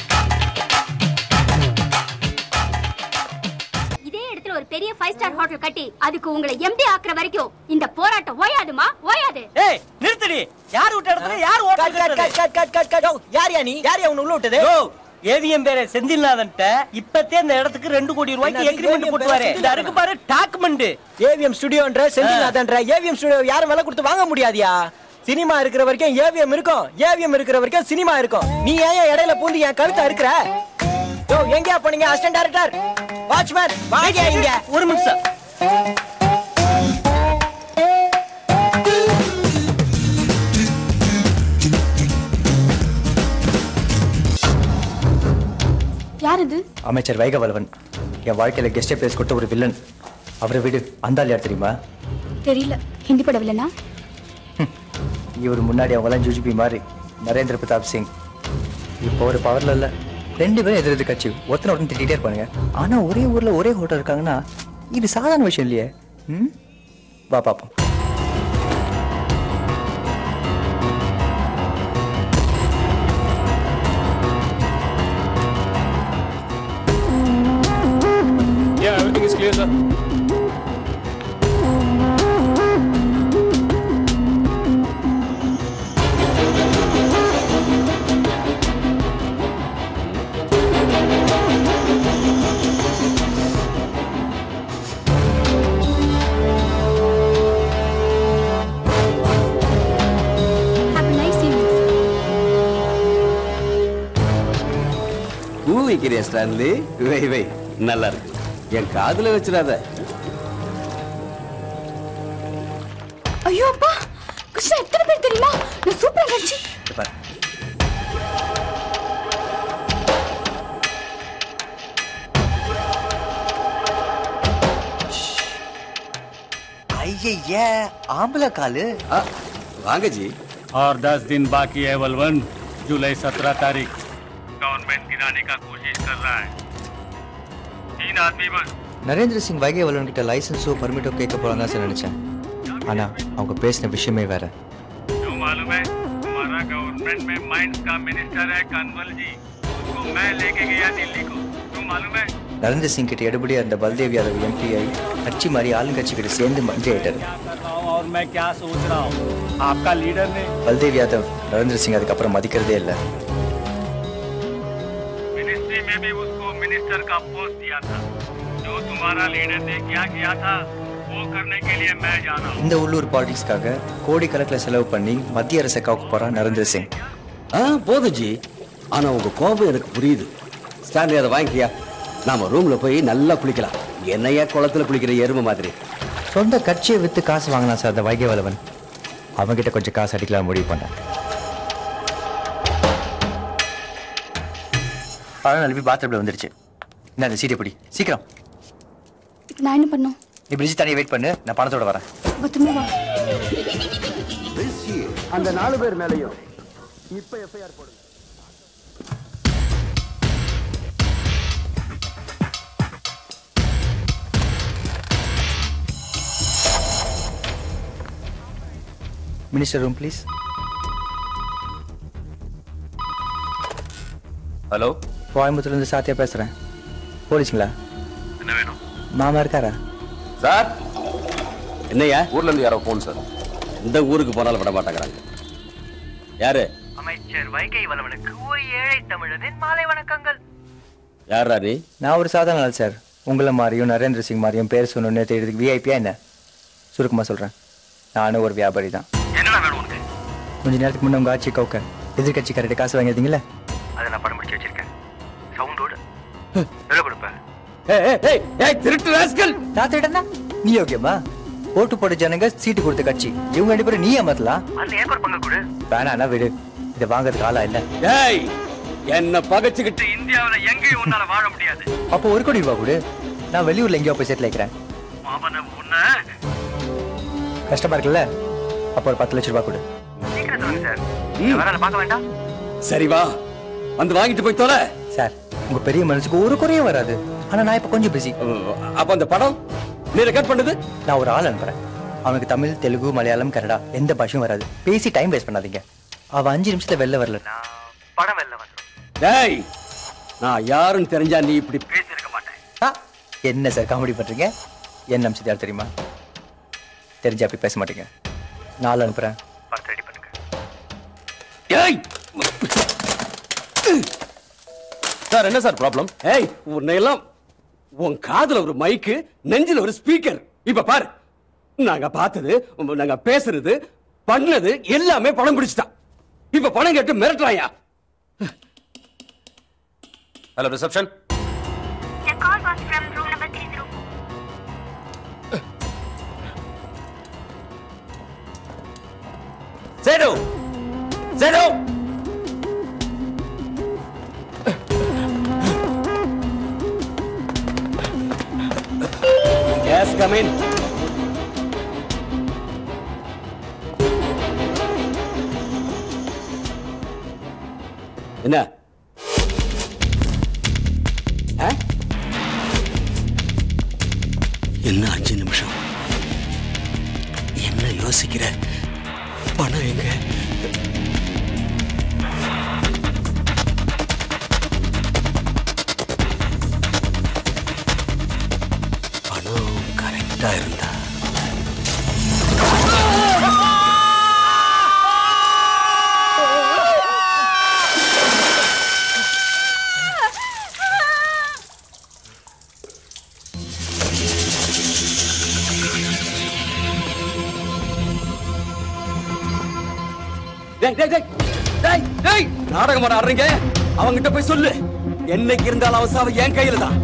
இதே இடத்துல ஒரு பெரிய ஃபைவ் ஸ்டார் ஹோட்டல் கட்டி அதுக்கு உங்களை எம்டி ஆக்குற வரைக்கும் இந்த போராட்டம் ஓயாதுமா ஓயாது ஏய் நிறுத்தடி யார் விட்ட இடத்துல யார் ஓட்ட cut, cut, cut, cut, cut, cut, cut. Yo, யார் யா நீ யார் யா உன்னை உள்ள விட்டது ஏவிஎம் பேர செந்தில்நாதன்ட்ட இப்பத்தே இந்த இடத்துக்கு ரெண்டு கோடி ரூபாய்க்கு என்னது, எக்ரிமெண்ட் AVM போட்டு பேர வரேன் இந்த செந்தில்நாதனா? இருக்கு பாரு டாக்குமெண்ட் ஏவிஎம் ஸ்டுடியோன்ற செந்தில்நாதன்ற ஏவிஎம் ஸ்டுடியோ யாரும் விலை கொடுத்து வாங்க முடியாதியா சினிமா இருக்கிற வரைக்கும் ஏவிஎம் இருக்கும் ஏவிஎம் இருக்கிற வரைக்கும் சினிமா இருக்கும் நீ ஏன் என் இடையில பூந்து என் கழுத்தை இருக்கிற யோ எங்கயா போனீங்க அசிஸ்டன்ட் டைரக்டர் வாட்ச்மேன் வாங்க இங்க ஒரு நிமிஷம் யார் இது அமைச்சர் வைகவலவன் என் வாழ்க்கையில கெஸ்ட் பிளேஸ் கொடுத்த ஒரு வில்லன் அவரை வீடு அந்த யார் தெரியுமா தெரியல ஹிந்தி பட வில்லனா இவர் முன்னாடி அவங்களாம் ஜுஜிபி மாதிரி நரேந்திர பிரதாப் சிங் இப்போ ஒரு பவர்ல இல்ல ரெண்டு பேரும் எதிர் எதிர் கட்சி ஒருத்தனை ஒருத்தன் திட்டிகிட்டே இருப்பானுங்க ஆனா ஒரே ஊர்ல ஒரே ஹோட்டல் இருக்காங்கன்னா இது சாதாரண விஷயம் இல்லையே ம் வா பாப்போம் Yeah, everything is clear, sir. Have a nice evening பூ வைக்கிறியா ஸ்டான்லி வை வை நல்லா இருக்கு என் காதுல வச்சிடாத ஐயோ அப்பா கிருஷ்ணா எத்தனை பேர் தெரியுமா நான் சூப்பரா நடிச்சு ஐய ஆம்பளை காலு வாங்க ஜி और दस दिन बाकी है बलवन जुलाई सत्रह तारीख गवर्नमेंट गिराने का कोशिश कर रहा है तीन आदमी बस நரேந்திர சிங் வைகவலன் கிட்ட லைசன்ஸோ பர்மிட்டோ கேட்க போறாங்க சார் நினைச்சேன் ஆனா அவங்க பேசின விஷயமே வேற जो मालूम है तुम्हारा गवर्नमेंट में माइंस का मिनिस्टर है कंवल जी उसको मैं लेके गया दिल्ली को जो मालूम है நரேந்திர சிங் கிட்ட எடுபடி அந்த பல்தேவ் யாதவ் எம்பி ஆகி கட்சி மாதிரி ஆளுங்கட்சி கிட்ட சேர்ந்து மந்திரி ஆயிட்டாரு कर रहा हूँ और मैं क्या सोच रहा हूँ आपका लीडर ने பல்தேவ் யாதவ் நரேந்திர சிங் அதுக்கப்புறம் மதிக்கிறதே இல்லை मिनिस्ट्री में भी उसको मिनिस्टर का पोस्ट दिया था जो तुम्हारा लीडर ने क्या किया था இந்த உள்ளூர் பாலிடிக்ஸ்க்காக கோடிக்கணக்கில் செலவு பண்ணி மத்திய அரசை காக்க போறான் நரேந்திர சிங் ஆ போதும் ஜி ஆனா உங்க கோபம் எனக்கு புரியுது ஸ்டான்லி அதை வாங்கிக்கியா நாம ரூம்ல போய் நல்லா குளிக்கலாம் என்னையா குளத்துல குளிக்கிற எருமை மாதிரி சொந்த கட்சியை வித்து காசு வாங்கினான் சார் அந்த வைகை வல்லவன் அவன்கிட்ட கொஞ்சம் காசு அடிக்கலாம் முடிவு பண்ணேன் பழம் நழுவி பாத்ரூம்ல வந்துருச்சு என்ன அந்த சீட்டை பிடி சீக்கிரம் நான் என்ன பண்ணும் நீ பிரிட்ஜ் தனியாக வெயிட் பண்ணு நான் பணத்தோட வரேன் பத்திரமா வா அந்த நாலு பேர் மேலையும் இப்ப எஃப்ஐஆர் போடுங்க மினிஸ்டர் ரூம் ப்ளீஸ் ஹலோ கோயம்புத்தூர்லேருந்து சாத்தியா பேசுகிறேன் போலீஸுங்களா என்ன வேணும் மாமா இருக்காரா சார் என்னையா ஊர்ல இருந்து யாரோ போன் சார் இந்த ஊருக்கு போனாலும் விட மாட்டேங்கிறாங்க யாரு அமைச்சர் வைகை வல்லவனுக்கு ஒரு ஏழை தமிழரின் மாலை வணக்கங்கள் யாரா நீ நான் ஒரு சாதாரண ஆள் சார் உங்களை மாதிரியும் நரேந்திர சிங் மாதிரியும் பேர் சொன்னோன்னே தேடுறதுக்கு விஐபியா என்ன சுருக்கமாக சொல்கிறேன் நானும் ஒரு வியாபாரி தான் என்னடா வேணும் உனக்கு கொஞ்ச நேரத்துக்கு முன்னே உங்கள் ஆட்சி கவுக்க எதிர்கட்சி கரெக்டாக காசு வாங்கியிருந்தீங்களே அதை நான் படம் முடிச்சு வச்சிருக்கேன் சவுண்டோட எவ்வளவு கொடுப்பேன் திருட்டு ராஸ்கல் நான் திருடனா நீ ஓகேமா ஓட்டு போட்ட ஜனங்க சீட்டு கொடுத்த கட்சி இவங்க ரெண்டு பேரும் நீ ஏமாத்தலாம் அந்த எனக்கு ஒரு பங்கு கொடு வேணாண்ணா விடு இதை வாங்குறதுக்கு ஆளா இல்ல டேய் என்ன பகைச்சுக்கிட்டு இந்தியாவுல எங்கேயும் உன்னால வாழ முடியாது அப்போ ஒரு கோடி ரூபா கொடு நான் வெளியூர்ல எங்கேயோ போய் செட்டில் ஆயிக்கிறேன் அவனை உன்ன கஷ்டமா இருக்குல்ல அப்போ ஒரு பத்து லட்ச ரூபா கொடு சீக்கிரம் சொல்லுங்க சார் வேற பார்க்க வேண்டாம் சரி வா வந்து வாங்கிட்டு போய் தொலை சார் உங்க பெரிய மனசுக்கு ஒரு குறையும் வராது ஆனா நான் இப்ப கொஞ்சம் பிஸி அப்ப அந்த படம் நீ ரெக்கார்ட் பண்ணது நான் ஒரு ஆள் அனுப்புறேன் அவனுக்கு தமிழ் தெலுங்கு மலையாளம் கன்னடா எந்த பாஷையும் வராது பேசி டைம் வேஸ்ட் பண்ணாதீங்க அவ அஞ்சு நிமிஷத்துல வெளில வரல படம் வெளில வந்துடும் டேய் நான் யாருன்னு தெரிஞ்சா நீ இப்படி பேசியிருக்க மாட்டேன் ஆ, என்ன சார் காமெடி பண்றீங்க என்ன அம்சத்து யார் தெரியுமா தெரிஞ்சா அப்படி பேச மாட்டீங்க நாலு அனுப்புறேன் படத்தை ரெடி பண்ணுங்க ஏய் சார் என்ன சார் ப்ராப்ளம் ஏய் உன்னை எல்லாம் உன் காதுல ஒரு மைக்கு நெஞ்சில ஒரு ஸ்பீக்கர் இப்ப பாரு நாங்க பார்த்தது நாங்க பேசுறது பண்ணது எல்லாமே பணம் பிடிச்சிட்டான் இப்ப பணம் கேட்டு மிரட்டுறாயா hello reception The call was from room number 30. சேடு சேடு எஸ் கம் இன் என்ன ஆ? என்ன அஞ்சு நிமிஷம் என்ன யோசிக்கிற பணம் எங்க பணம் கரெக்டா இருந்தா டேய் டேய் டேய் டேய் டேய் நாடகம் ஆடுறீங்க அவங்கிட்ட போய் சொல்லு என்னைக்கு இருந்தாலும் அவன் சாவு என் கையில தான்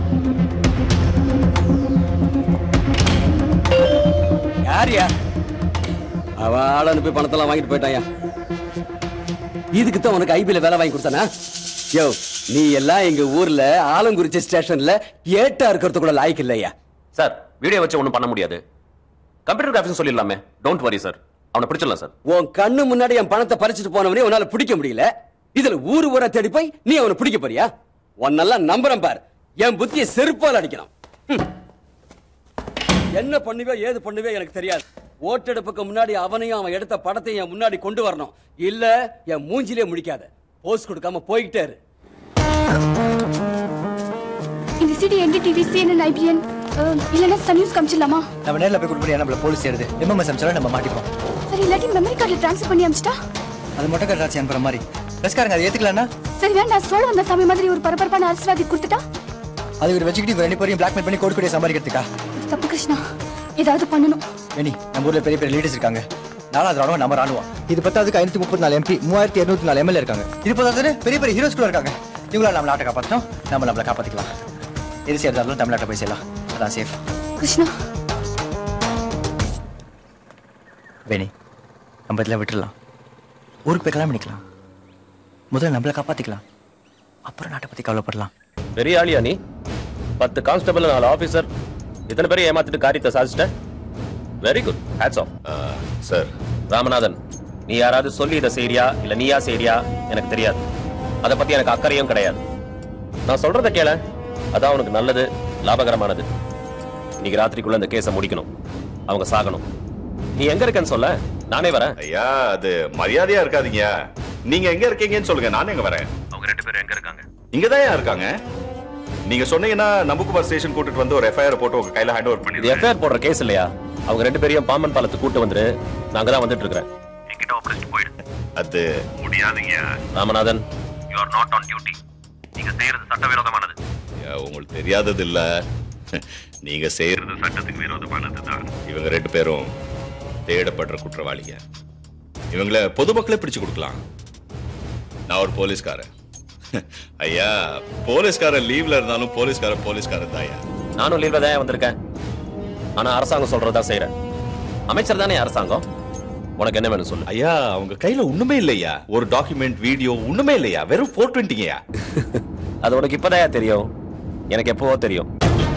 யாரியா அவன் ஆள் அனுப்பி பணத்தெல்லாம் வாங்கிட்டு போயிட்டாயா இதுக்கு தான் உனக்கு ஐபில வேலை வாங்கி கொடுத்தானா யோ நீ எல்லாம் எங்க ஊர்ல ஆலங்குறிச்சி ஸ்டேஷன்ல ஏட்டா இருக்கிறது கூட லாய்க்கு இல்லையா சார் வீடியோ வச்சு ஒன்றும் பண்ண முடியாது கம்ப்யூட்டர் கிராஃபிக்ஸ் சொல்லிடலாமே டோன்ட் வரி சார் அவனை பிடிச்சிடலாம் சார் உன் கண்ணு முன்னாடி என் பணத்தை பறிச்சுட்டு போனவனே உன்னால பிடிக்க முடியல இதுல ஊரு ஊரா தேடி போய் நீ அவனை பிடிக்க போறியா உன்னெல்லாம் நம்புறேன் பார் என் புத்தியை செருப்பால் அடிக்கலாம் ஹம். என்ன பண்ணுவே ஏது பண்ணுவே எனக்கு தெரியாது ஓட்டெடுப்புக்கு முன்னாடி அவனையும் அவன் எடுத்த படத்தையும் என் முன்னாடி கொண்டு வரணும் இல்ல என் மூஞ்சிலே முடிக்காத போஸ் கொடுக்காம போய்கிட்டே இரு இந்த சிடி என்டிடிவி சிஎன்என் ஐபிஎன் இல்லைன்னா சன் நியூஸ் காமிச்சிடலாமா நம்ம நேரில் போய் கொடுப்படி நம்மள போலீஸ் தேடுது எம்எம்எஸ் அமிச்சாலும் நம்ம மாட்டிப்போம் சரி இல்லாட்டி மெமரி கார்டில் ட்ரான்ஸ்ஃபர் பண்ணி அமிச்சிட்டா அது மட்டும் கட்டாச்சு அனுப்புற மாதிரி பிரஸ்காரங்க அதை ஏத்துக்கலன்னா சரி வேண்டாம் சோழ வந்த சாமி மாதிரி ஒரு பரபரப்பான அரசியல்வாதி கொடுத்துட்டா அது ஒரு வச்சுக்கிட்டு இவங்க ரெண்டு பேரையும் பிளாக்மெயில் பண்ணி கோடி கோடியை சம்பாதிக்கிறதுக்கா தப்பு கிருஷ்ணா ஏதாவது பண்ணணும் வேணி நம்ம ஊர்ல பெரிய பெரிய லீடர்ஸ் இருக்காங்க நாலாவது ராணுவம் நம்ம ராணுவம் இது பத்தாவதுக்கு ஐநூத்தி முப்பத்தி நாலு எம்பி மூவாயிரத்தி இருநூத்தி நாலு எம்எல்ஏ இருக்காங்க இது பத்தாவது பெரிய பெரிய ஹீரோஸ் கூட இருக்காங்க இவங்கள நம்ம நாட்டை காப்பாற்றணும் நம்ம நம்மளை காப்பாத்திக்கலாம் எது செய்யறதாலும் தமிழ்நாட்டை போய் செய்யலாம் அதான் சேஃப் கிருஷ்ணா வேணி நம்ம இதெல்லாம் விட்டுறலாம் ஊருக்கு போய் கல்யாணம் பண்ணிக்கலாம் முதல்ல நம்மளை காப்பாத்திக்கலாம் அப்புறம் நாட்டை பத்தி கவலைப்படலாம் பெரிய ஆளியா நீ பத்து கான்ஸ்டபிள் நாலு ஆபீசர் இத்தனை பேரை ஏமாத்திட்டு காரியத்தை சாதிச்சிட்ட very good hats off sir Ramanathan நீ யாராவது சொல்லி இதை செய்றியா இல்ல நீயா செய்றியா எனக்கு தெரியாது அதை பத்தி எனக்கு அக்கறையும் கிடையாது நான் சொல்றத கேள அதான் உனக்கு நல்லது லாபகரமானது இன்னைக்கு ராத்திரிக்குள்ள இந்த கேஸை முடிக்கணும் அவங்க சாகணும் நீ எங்க இருக்கன்னு சொல்ல நானே வரேன் ஐயா அது மரியாதையா இருக்காதீங்க நீங்க எங்க இருக்கீங்கன்னு சொல்லுங்க நானே எங்க வரேன் அவங்க ரெண்டு பேரும் எங்க இருக்காங்க இங்கதான் இருக்காங்க நீங்க சொன்னீங்கன்னா நம்புகுமார் ஸ்டேஷன் கூட்டிட்டு வந்து ஒரு எஃப்ஐஆர் போட்டு உங்க கையில ஹேண்ட் ஓவர் இது பண்ணிடுறேன் எஃப்ஐஆர் போடுற கேஸ் இல்லையா அவங்க ரெண்டு பேரையும் பாம்பன் பாலத்துக்கு கூட்டு வந்துரு நாங்க தான் வந்துட்டு இருக்கிறேன் என்கிட்ட ஒப்படைச்சிட்டு போயிடு அது முடியாதுங்க Ramanathan you are not on duty நீங்க செய்யறது சட்டவிரோதமானது உங்களுக்கு தெரியாதது இல்ல நீங்க செய்யறது சட்டத்துக்கு விரோதமானது தான் இவங்க ரெண்டு பேரும் தேடப்படுற குற்றவாளிங்க இவங்கள பொதுமக்களே பிடிச்சு கொடுக்கலாம் நான் ஒரு போலீஸ்காரன் ஐயா போலீஸ்காரன் லீவ்ல இருந்தாலும் போலீஸ்காரன் போலீஸ்காரன் தான் ஐயா நானும் லீவ்ல தான் வந்திருக்கேன் ஆனா அரசாங்கம் சொல்றதா செய்யறேன் அமைச்சர் தானே அரசாங்கம் உனக்கு என்ன வேணும் சொல்லு ஐயா அவங்க கையில ஒண்ணுமே இல்லையா ஒரு டாக்குமெண்ட் வீடியோ ஒண்ணுமே இல்லையா வெறும் போர் டுவெண்ட்டிங்கயா அது உனக்கு இப்பதான் தெரியும் எனக்கு எப்பவோ தெரியும்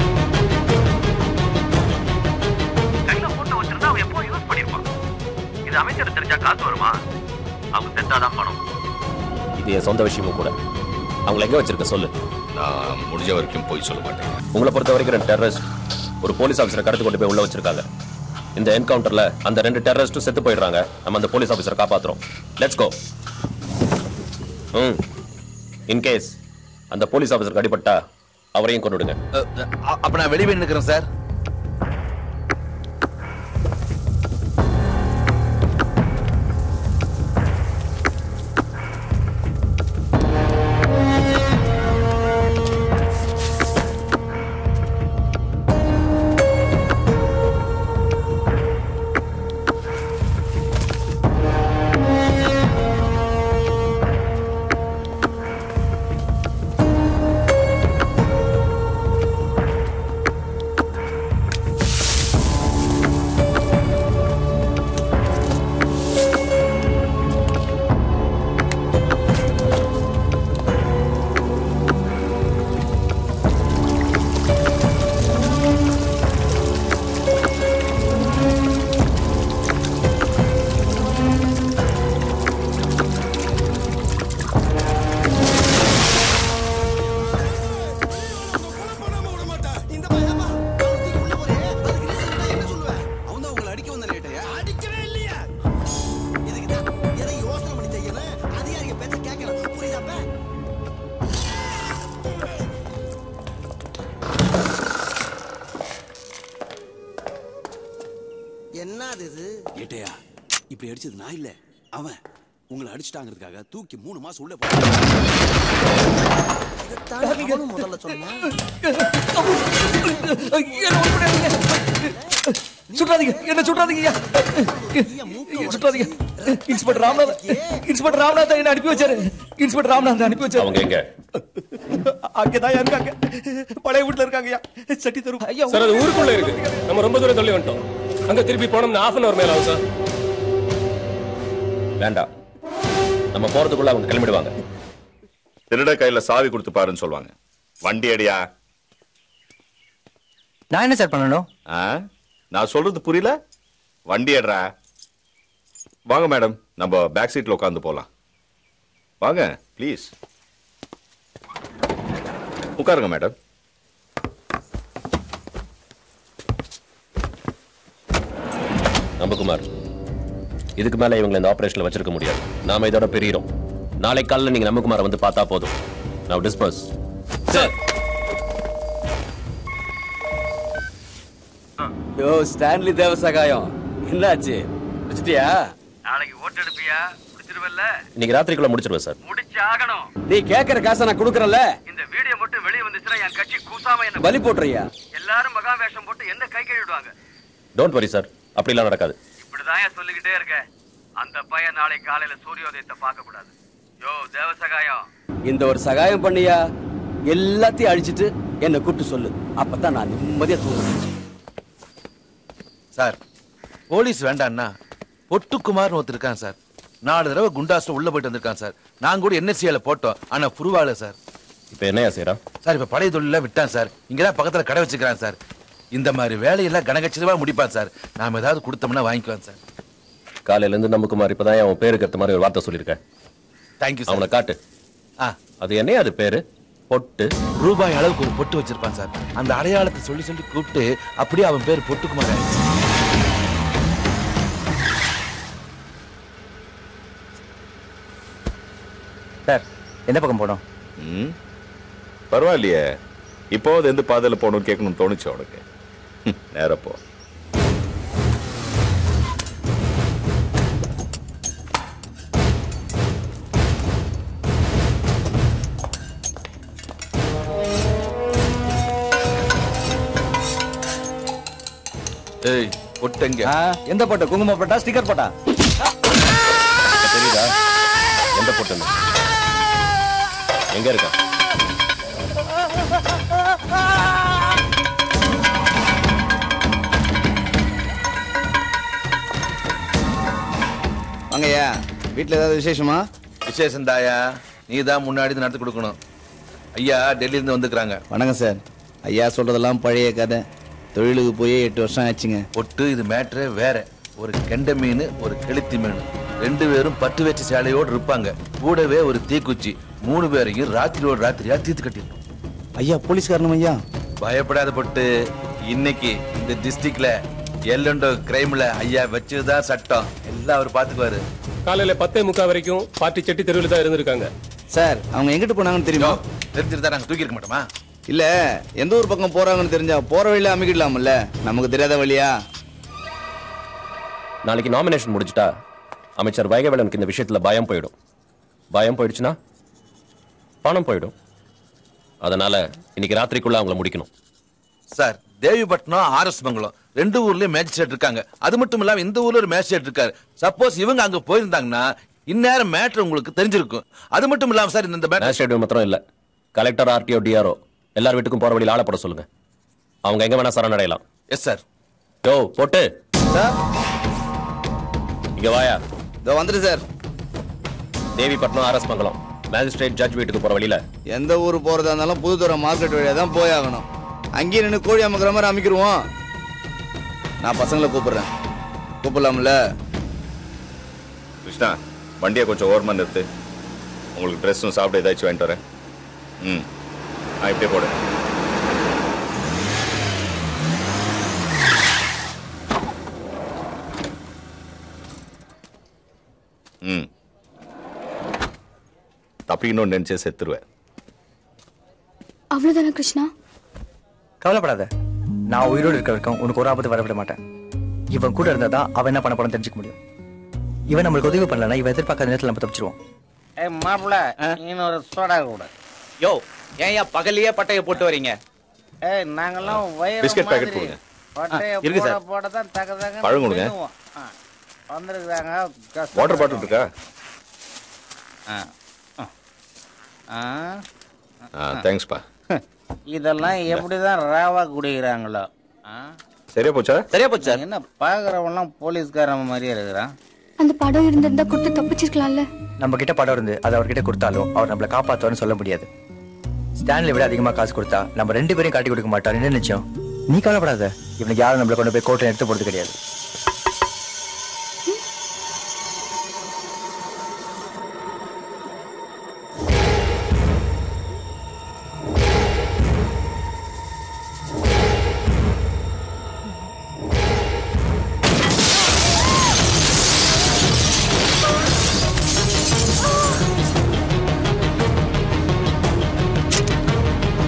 கையில போட்டோ வச்சிருந்தா அவன் எப்போ யூஸ் பண்ணிருப்பான் இது அமைச்சர் தெரிஞ்சா காசு வருமா அவங்க செத்தாதான் பணம் இது என் சொந்த விஷயமும் கூட அவங்களை எங்க வச்சிருக்க சொல்லு நான் முடிஞ்ச வரைக்கும் போய் சொல்ல மாட்டேன் உங்களை பொறுத்த வரைக்கும் ரெண்டு டெரரிஸ்ட் ஒரு போலீஸ் ஆபீசரை கடத்து கொண்டு போய் உள்ள வச்சிருக்காங்க இந்த என்கவுண்டர்ல அந்த ரெண்டு டெரரிஸ்டும் செத்து போயிடுறாங்க நம்ம அந்த போலீஸ் ஆபீசரை காப்பாத்துறோம் லெட்ஸ் கோ ம் இன் கேஸ் அந்த போலீஸ் ஆபீசருக்கு அடிபட்டா அவரையும் கொண்டுடுங்க அப்ப நான் வெளியே நிக்கிறேன் சார் என்னது இது ஏட்டையா இப்படி அடிச்சது நான் இல்ல அவன் உங்களை அடிச்சிட்டாங்கிறதுக்காக தூக்கி மூணு மாசம் உள்ள இதைத்தான் அவனும் முதல்ல சொன்னான் சுட்டாதீங்க என்ன சுட்டாதீங்க சுட்டாதீங்க இன்ஸ்பெக்டர் ராமநாதன் இன்ஸ்பெக்டர் ராமநாதன் என்ன அனுப்பி வச்சாரு இன்ஸ்பெக்டர் ராமநாதன் அனுப்பி வச்சாரு அவங்க எங்க அங்கதான் இருக்காங்க பழைய வீட்டுல இருக்காங்கய்யா சட்டி தரும் ஐயா சார் அது ஊருக்குள்ள இருக்கு நம்ம ரொம்ப தூரம் தள்ளி வந்துட்டோம் அங்க திருப்பி போனோம்னா half அன் அவர் மேல ஆகும் சார் வேண்டாம் நம்ம போறதுக்குள்ள அவங்க கிளம்பிடுவாங்க திருட கையில சாவி கொடுத்து பாருன்னு சொல்லுவாங்க வண்டி அடியா நான் என்ன சார் பண்ணணும் ஆ? நான் சொல்றது புரியல வண்டி அட்றா வாங்க மேடம் நம்ம பேக் சீட்ல உட்காந்து போலாம் வாங்க ப்ளீஸ் உட்காருங்க மேடம் நம்பகுமார் இதுக்கு மேல இவங்களை இந்த ஆபரேஷன்ல வச்சிருக்க முடியாது நாம இதோட பெரியறோம் நாளை காலையில நீங்க நம்பகுமாரை வந்து பார்த்தா போதும் நான் disperse sir yo Stanley Devasagayam என்னாச்சு வச்சிட்டியா நாளைக்கு ஓட்டு எடுப்பியா முடிச்சிருவல்ல இன்னைக்கு ராத்திரிக்குள்ள முடிச்சிருவேன் சார் முடிச்சு ஆகணும் நீ கேக்குற காசை நான் கொடுக்கறேன்ல இந்த வீடியோ மட்டும் வெளியே வந்துச்சுன்னா என் கட்சி கூசாம என்ன பலி போட்டுறியா எல்லாரும் மகா வேஷம் போட்டு என்ன கை கழுவிடுவாங்க டோன்ட் வரி சார் அப்படிலாம் நடக்காது இப்படிதான் சொல்லிக்கிட்டே இருக்க அந்த பையன் நாளை காலையில சூரியோதயத்தை பார்க்க கூடாது யோ தேவசகாயம் இந்த ஒரு சகாயம் பண்ணியா எல்லாத்தையும் அழிச்சிட்டு என்னை கூப்பிட்டு சொல்லு அப்பதான் நான் நிம்மதியா தூங்குவேன் சார் போலீஸ் வேண்டாம்னா பொட்டுக்குமார்னு ஒருத்தர் இருக்கான் சார் நாலு தடவை குண்டாஸ்ல உள்ள போயிட்டு வந்திருக்கான் சார் நான் கூட என்எஸ்சியில போட்டோம் ஆனா புருவால சார் இப்போ என்னையா செய்யறான் சார் இப்ப பழைய தொழில விட்டான் சார் இங்கதான் பக்கத்துல கடை வச்சுக்கிறான் சார் இந்த மாதிரி வேலையெல்லாம் கனகச்சிதமா முடிப்பான் சார் நாம ஏதாவது கொடுத்தோம்னா வாங்கிக்குவான் சார் காலையில இருந்து நமக்குமார் இப்பதான் அவன் பேருக்கு ஏத்த மாதிரி ஒரு வார்த்தை சொல்லியிருக்கேன் தேங்க்யூ அவனை காட்டு ஆ. அது என்னையா அது பேரு பொட்டு ரூபாய் அளவுக்கு ஒரு பொட்டு வச்சிருப்பான் சார் அந்த அடையாளத்தை சொல்லி சொல்லி கூப்பிட்டு அப்படியே அவன் பேர் பொட்டுக்குமார் ஆயிடுச்சு. சார் எந்த பக்கம் போனோம் ம் பரவாயில்லையே இப்போது எந்த பாதையில் போகணும்னு கேட்கணும்னு தோணுச்சு உனக்கு ம், நேரா போ ஏய் பொட்டங்க எந்த போட்டோ குங்கும போட்டா ஸ்டிக்கர் போட்டா தெரியுதா எந்த பொட்டுன்னு எங்க இருக்கான் வாங்கய்யா வீட்டுல ஏதாவது விசேஷமா விசேஷம் தாயா நீ தான் முன்னாடி இருந்து நடத்தி கொடுக்கணும் ஐயா டெல்லியில இருந்து வந்துக்கிறாங்க வணக்கம் சார் ஐயா சொல்றதெல்லாம் பழைய கதை தொழிலுக்கு போய் எட்டு வருஷம் ஆச்சுங்க பொட்டு இது மேட்ரே வேற ஒரு கெண்ட மீன் ஒரு கெளுத்தி மீன் ரெண்டு பேரும் பட்டு வச்ச சேலையோடு இருப்பாங்க கூடவே ஒரு தீக்குச்சி மூணு பேரையும் ராத்திரியோட ராத்திரியா தீர்த்து கட்டிடணும் ஐயா போலீஸ்காரனும் ஐயா பயப்படாத பொட்டு இன்னைக்கு இந்த டிஸ்ட்ரிக்ட்ல எல்லண்டோ கிரைம்ல ஐயா வச்சதுதான் சட்டம் எல்லாம் அவர் பாத்துக்குவாரு காலையில பத்தே முக்கா வரைக்கும் பார்ட்டி செட்டி தெருவில் தான் இருந்திருக்காங்க சார் அவங்க எங்கிட்டு போனாங்கன்னு தெரியுமா தெரிஞ்சிருந்தா நாங்க தூக்கி இருக்க மாட்டோமா இல்ல எந்த ஊர் பக்கம் போறாங்கன்னு தெரிஞ்சா போற வழியில அமைக்கிடலாம்ல நமக்கு தெரியாத வழியா நாளைக்கு நாமினேஷன் முடிச்சிட்டா அமைச்சர் வைகவேலனுக்கு இந்த விஷயத்துல பயம் போயிடும் பயம் போயிடுச்சுன்னா பணம் போயிடும் அதனால இன்னைக்கு ராத்திரிக்குள்ள அவங்கள முடிக்கணும் சார் தேவிப்பட்டினம் ஆர்எஸ் மங்கலம் ரெண்டு ஊர்லயும் மேஜிஸ்ட்ரேட் இருக்காங்க அது மட்டும் இல்லாம இந்த ஊர்ல ஒரு மேஜிஸ்ட்ரேட் இருக்காரு சப்போஸ் இவங்க அங்க போயிருந்தாங்கன்னா இந்நேரம் மேட்ரு உங்களுக்கு தெரிஞ்சிருக்கும் அது மட்டும் இல்லாம சார் இந்த மேட்ரு மேஜிஸ்ட்ரேட் மாத்திரம் இல்ல கலெக்டர் ஆர்டிஓ டிஆர்ஓ எல்லார் வீட்டுக்கும் போற வழியில் ஆளப்பட சொல்லுங்க அவங்க எங்க வேணா சரணடையலாம் எஸ் சார் யோ போட்டு சார் இங்க வாயா இதோ வந்துரு sir Devipattinam RS Mangalam magistrate judge வீட்டுக்கு போற வழியில எந்த ஊர் போறதா இருந்தாலும் புதுத்துறை மார்க்கெட் வழியா தான் போய் ஆகணும் அங்கேயே நின்று கோழி அமுக்கிற மாதிரி அமைக்கிருவோம் நான் பசங்களை கூப்பிடுறேன் கூப்பிடலாம்ல கிருஷ்ணா வண்டியை கொஞ்சம் ஓரமாக நிறுத்து உங்களுக்கு ட்ரெஸ்ஸும் சாப்பிட ஏதாச்சும் வாங்கிட்டு வரேன் ம் ஆ இப்படியே போடு ம் தப்பிக்கணும்னு நினைச்சே செத்துருவேன் அவ்வளவுதானே கிருஷ்ணா கவலைப்படாத நான் உயிரோடு இருக்க வரைக்கும் உனக்கு ஒரு ஆபத்து வரவிட மாட்டேன் இவன் கூட இருந்தா தான் அவன் என்ன பண்ண போறான்னு தெரிஞ்சுக்க முடியும் இவன் நம்மளுக்கு உதவி பண்ணலன்னா இவன் எதிர்பார்க்காத நேரத்தில் நம்ம தப்பிச்சிருவோம் ஏ மாப்பிள்ள இன்னொரு சோடா கூட யோ ஏன் பகல்லையே பட்டைய போட்டு வரீங்க ஏய் நாங்கெல்லாம் வயிறு பிஸ்கட் பாக்கெட் மாதிரி கொடுங்க. பட்டைய இருக்கு போட சார். போட தான் தக தக பழம் கொடுங்க. வந்திருக்காங்க வாட்டர் பாட்டில் இருக்கா ஆ தேங்க்ஸ்ப்பா இதெல்லாம் எப்படிதான் ராவா குடிக்கிறாங்களோ ஆ? சரியா போச்சா சரியா போச்சு சார் என்ன பாக்குறவன்லாம் போலீஸ்காரன் மாதிரியே இருக்கிறான் அந்த படம் இருந்திருந்தா கொடுத்து தப்பிச்சிருக்கலாம்ல நம்ம கிட்ட படம் இருந்து அதை அவர்கிட்ட கொடுத்தாலும் அவர் நம்மளை காப்பாத்துவார்னு சொல்ல முடியாது ஸ்டான்லி விட அதிகமா காசு கொடுத்தா நம்ம ரெண்டு பேரையும் காட்டி கொடுக்க மாட்டார் என்ன நிச்சயம் நீ கவலைப்படாத இவனுக்கு யாரும் நம்மளை கொண்டு போய் கோர்ட்டை எடுத்து போறது கிடையாது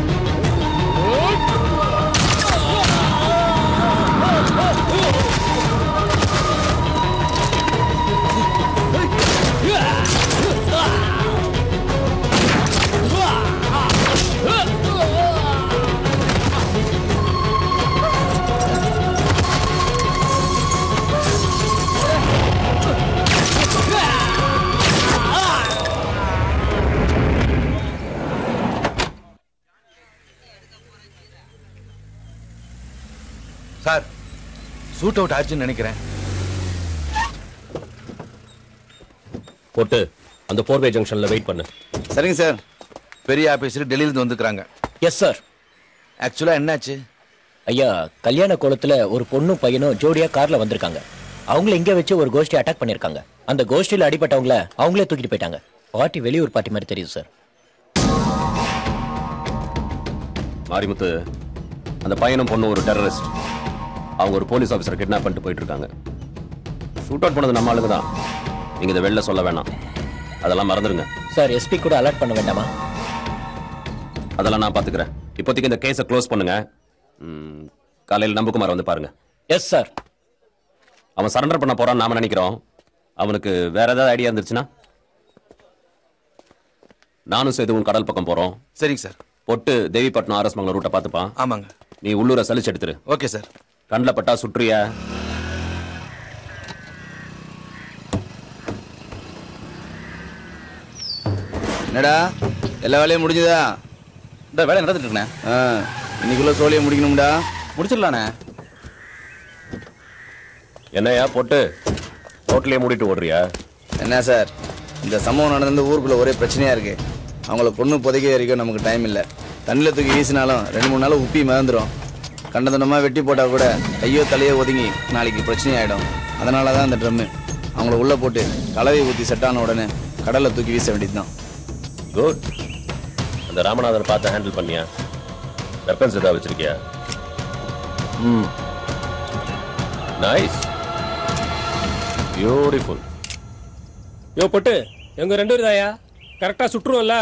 Oh! சூட் அவுட் ஆச்சுன்னு நினைக்கிறேன் போட்டு அந்த போர்வே ஜங்ஷன்ல வெயிட் பண்ணு சரிங்க சார் பெரிய ஆபீசர் டெல்லியில இருந்து வந்துக்கிறாங்க எஸ் சார் ஆக்சுவலா என்னாச்சு ஐயா கல்யாண கோலத்துல ஒரு பொண்ணும் பையனும் ஜோடியா கார்ல வந்திருக்காங்க அவங்கள இங்க வச்சு ஒரு கோஷ்டி அட்டாக் பண்ணிருக்காங்க அந்த கோஷ்டியில அடிபட்டவங்கள அவங்களே தூக்கிட்டு போயிட்டாங்க பார்ட்டி வெளியூர் பார்ட்டி மாதிரி தெரியுது சார் மாரிமுத்து அந்த பையனும் பொண்ணும் ஒரு டெரரிஸ்ட் அவங்க ஒரு போலீஸ் ஆஃபீஸரை கிட்னாப் பண்ணிட்டு போயிட்டு இருக்காங்க ஷூட் அவுட் பண்ணது நம்ம ஆளுங்க தான் நீங்க இதை வெளில சொல்ல வேணாம் அதெல்லாம் மறந்துடுங்க சார் எஸ்பி கூட அலர்ட் பண்ண வேண்டாமா அதெல்லாம் நான் பாத்துக்கிறேன் இப்போதைக்கு இந்த கேஸை க்ளோஸ் பண்ணுங்க ம், காலையில் நம்பகுமார் வந்து பாருங்க எஸ் சார் அவன் சரண்டர் பண்ண போறான்னு நாம நினைக்கிறோம் அவனுக்கு வேற ஏதாவது ஐடியா இருந்துச்சுன்னா நானும் சேதுவும் கடல் பக்கம் போறோம் சரிங்க சார் பொட்டு தேவிப்பட்டினம் ஆர்எஸ் மங்கலம் ரூட்டை பார்த்துப்பான் ஆமாங்க நீ உள்ளூரை சலிச்சு எடுத்துரு ஓகே சார் கண்ணில் பட்டா சுற்றியா என்னடா எல்லா வேலையும் முடிஞ்சுதா இந்த வேலை நடந்துட்டு இருக்கேன் ஆ இன்னைக்குள்ள சோழியை முடிக்கணும்டா முடிச்சிடலாண்ணே என்னையா பொட்டு ஹோட்டலே மூடிட்டு ஓடுறியா என்ன சார் இந்த சம்பவம் நடந்து ஊருக்குள்ள ஒரே பிரச்சனையா இருக்கு அவங்கள பொண்ணு புதைக்க வரைக்கும் நமக்கு டைம் இல்லை தண்ணியில் தூக்கி வீசினாலும் ரெண்டு மூணு நாள் உப்பி மறந்துடும் கண்டதனமாக வெட்டி போட்டால் கூட கையோ தலையோ ஒதுங்கி நாளைக்கு பிரச்சனை ஆகிடும் அதனால தான் அந்த ட்ரம்மு அவங்கள உள்ளே போட்டு கலவை ஊற்றி செட் ஆன உடனே கடலில் தூக்கி வீச வேண்டியதுதான் குட் அந்த ராமநாதன் பார்த்து ஹேண்டில் பண்ணியா வெப்பன்ஸ் ஏதாவது வச்சிருக்கியா ம் நைஸ் பியூட்டிஃபுல் யோ பொட்டு எங்க ரெண்டு பேரும் தாயா கரெக்டா சுற்றுவோம்ல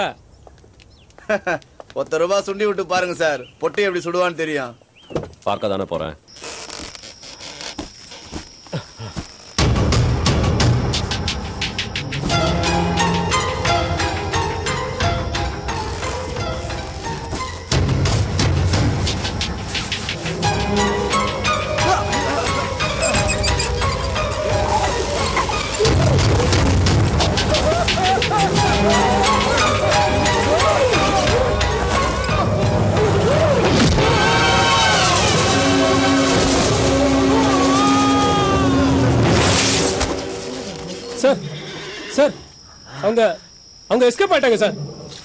ஒத்த ரூபா சுண்டி விட்டு பாருங்க சார் பொட்டி எப்படி சுடுவான்னு தெரியும் பார்க்க தானே போறேன் சார் சார் அவங்க அவங்க எஸ்கேப் ஆயிட்டாங்க சார்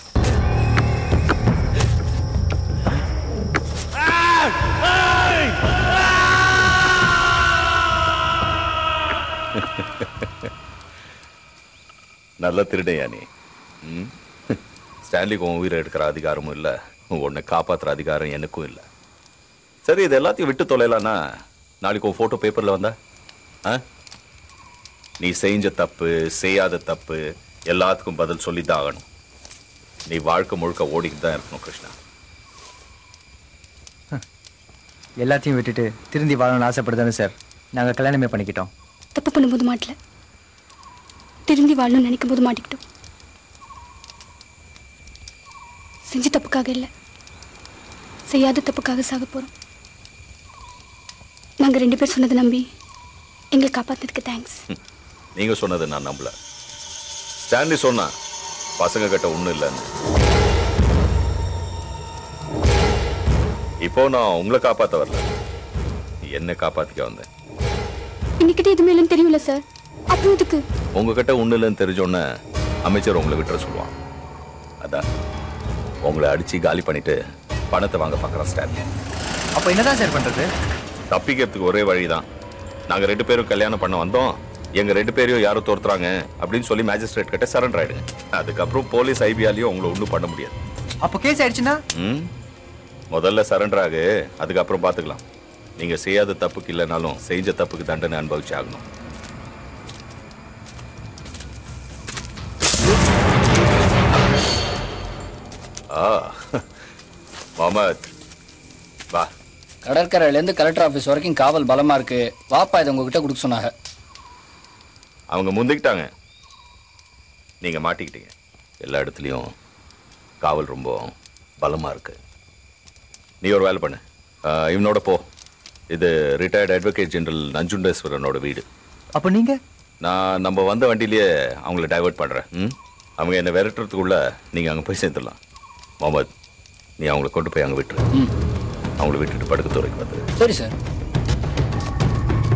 நல்ல திருடையா நீ ம்? ஸ்டான்லிக்கு உன் உயிரை எடுக்கிற அதிகாரமும் இல்லை உன்னை காப்பாத்துற அதிகாரம் எனக்கும் இல்லை சரி இது எல்லாத்தையும் விட்டு தொலைலானா நாளைக்கு உன் ஃபோட்டோ பேப்பரில் வந்தா ஆ நீ செஞ்ச தப்பு செய்யாத தப்பு எல்லாத்துக்கும் பதில் சொல்லித்தான் ஆகணும் நீ வாழ்க்கை முழுக்க ஓடிக்கிட்டு தான் இருக்கணும் கிருஷ்ணா எல்லாத்தையும் விட்டுட்டு திருந்தி வாழணும்னு ஆசைப்படுதானே சார் நாங்கள் கல்யாணமே பண்ணிக்கிட்டோம் தப்பு பண்ணும்போது மாட்டல திருந்தி வாழணும்னு நினைக்கும் போது மாட்டிக்கிட்டோம் செஞ்ச தப்புக்காக இல்லை செய்யாத தப்புக்காக சாக போறோம் நாங்க ரெண்டு பேர் சொன்னதை நம்பி எங்களை காப்பாத்தினதுக்கு தேங்க்ஸ் நீங்க சொன்னதை நான் நம்பல ஸ்டான்லி சொன்னா பசங்க கிட்ட ஒண்ணும் இல்லைன்னு இப்போ நான் உங்களை காப்பாத்த வரல என்ன காப்பாத்திக்க வந்தேன் இன்னைக்கிட்ட எதுவுமே இல்லைன்னு தெரியல சார் அப்புறம் இதுக்கு உங்ககிட்ட ஒண்ணு இல்லைன்னு தெரிஞ்சோன்னே அமைச்சர் உங்களை விட்டுற சொல்லுவான் அதான் உங்களை அடிச்சு காலி பண்ணிட்டு பணத்தை வாங்க பார்க்குறான் ஸ்டான்லி அப்போ என்னதான் சார் பண்றது தப்பிக்கிறதுக்கு ஒரே வழிதான் நாங்க ரெண்டு பேரும் கல்யாணம் பண்ண வந்தோம் எங்க ரெண்டு பேரையும் யாரோ தோர்த்துறாங்க அப்படின்னு சொல்லி மேஜிஸ்ட்ரேட் கிட்ட சரண்டர் ஆயிடுங்க அதுக்கப்புறம் போலீஸ் ஐபிஆலையும் உங்களை ஒன்றும் பண்ண முடியாது அப்போ கேஸ் ஆயிடுச்சுன்னா ம் முதல்ல சரண்டர் ஆகு அதுக்கப்புறம் பார்த்துக்கலாம் நீங்க செய்யாத தப்புக்கு இல்லைனாலும் செஞ்ச தப்புக்கு தண்டனை அனுபவிச்சு ஆகணும் ஆ முகமது வா கடற்கரையில இருந்து கலெக்டர் ஆபீஸ் வரைக்கும் காவல் பலமா இருக்கு வாப்பா இதை உங்ககிட்ட கொடுக்க சொன்னாங்க அவங்க முந்திக்கிட்டாங்க நீங்க மாட்டிக்கிட்டீங்க எல்லா இடத்துலையும் காவல் ரொம்ப பலமா இருக்கு நீ ஒரு வேலை பண்ணு ஆ, இவனோட போ இது ரிட்டையர்ட் அட்வொகேட் ஜெனரல் நஞ்சுண்டேஸ்வரனோட வீடு அப்போ நீங்க நான் நம்ம வந்த வண்டியிலேயே அவங்கள டைவர்ட் பண்றேன் ம் அவங்க என்னை விரட்டுறதுக்குள்ள நீங்க அங்க போய் சேர்ந்துடலாம் முகமது நீ அவங்கள கொண்டு போய் அங்க விட்டுரு அவங்கள விட்டுட்டு படுக்க துறைக்கு வந்து சரி சார்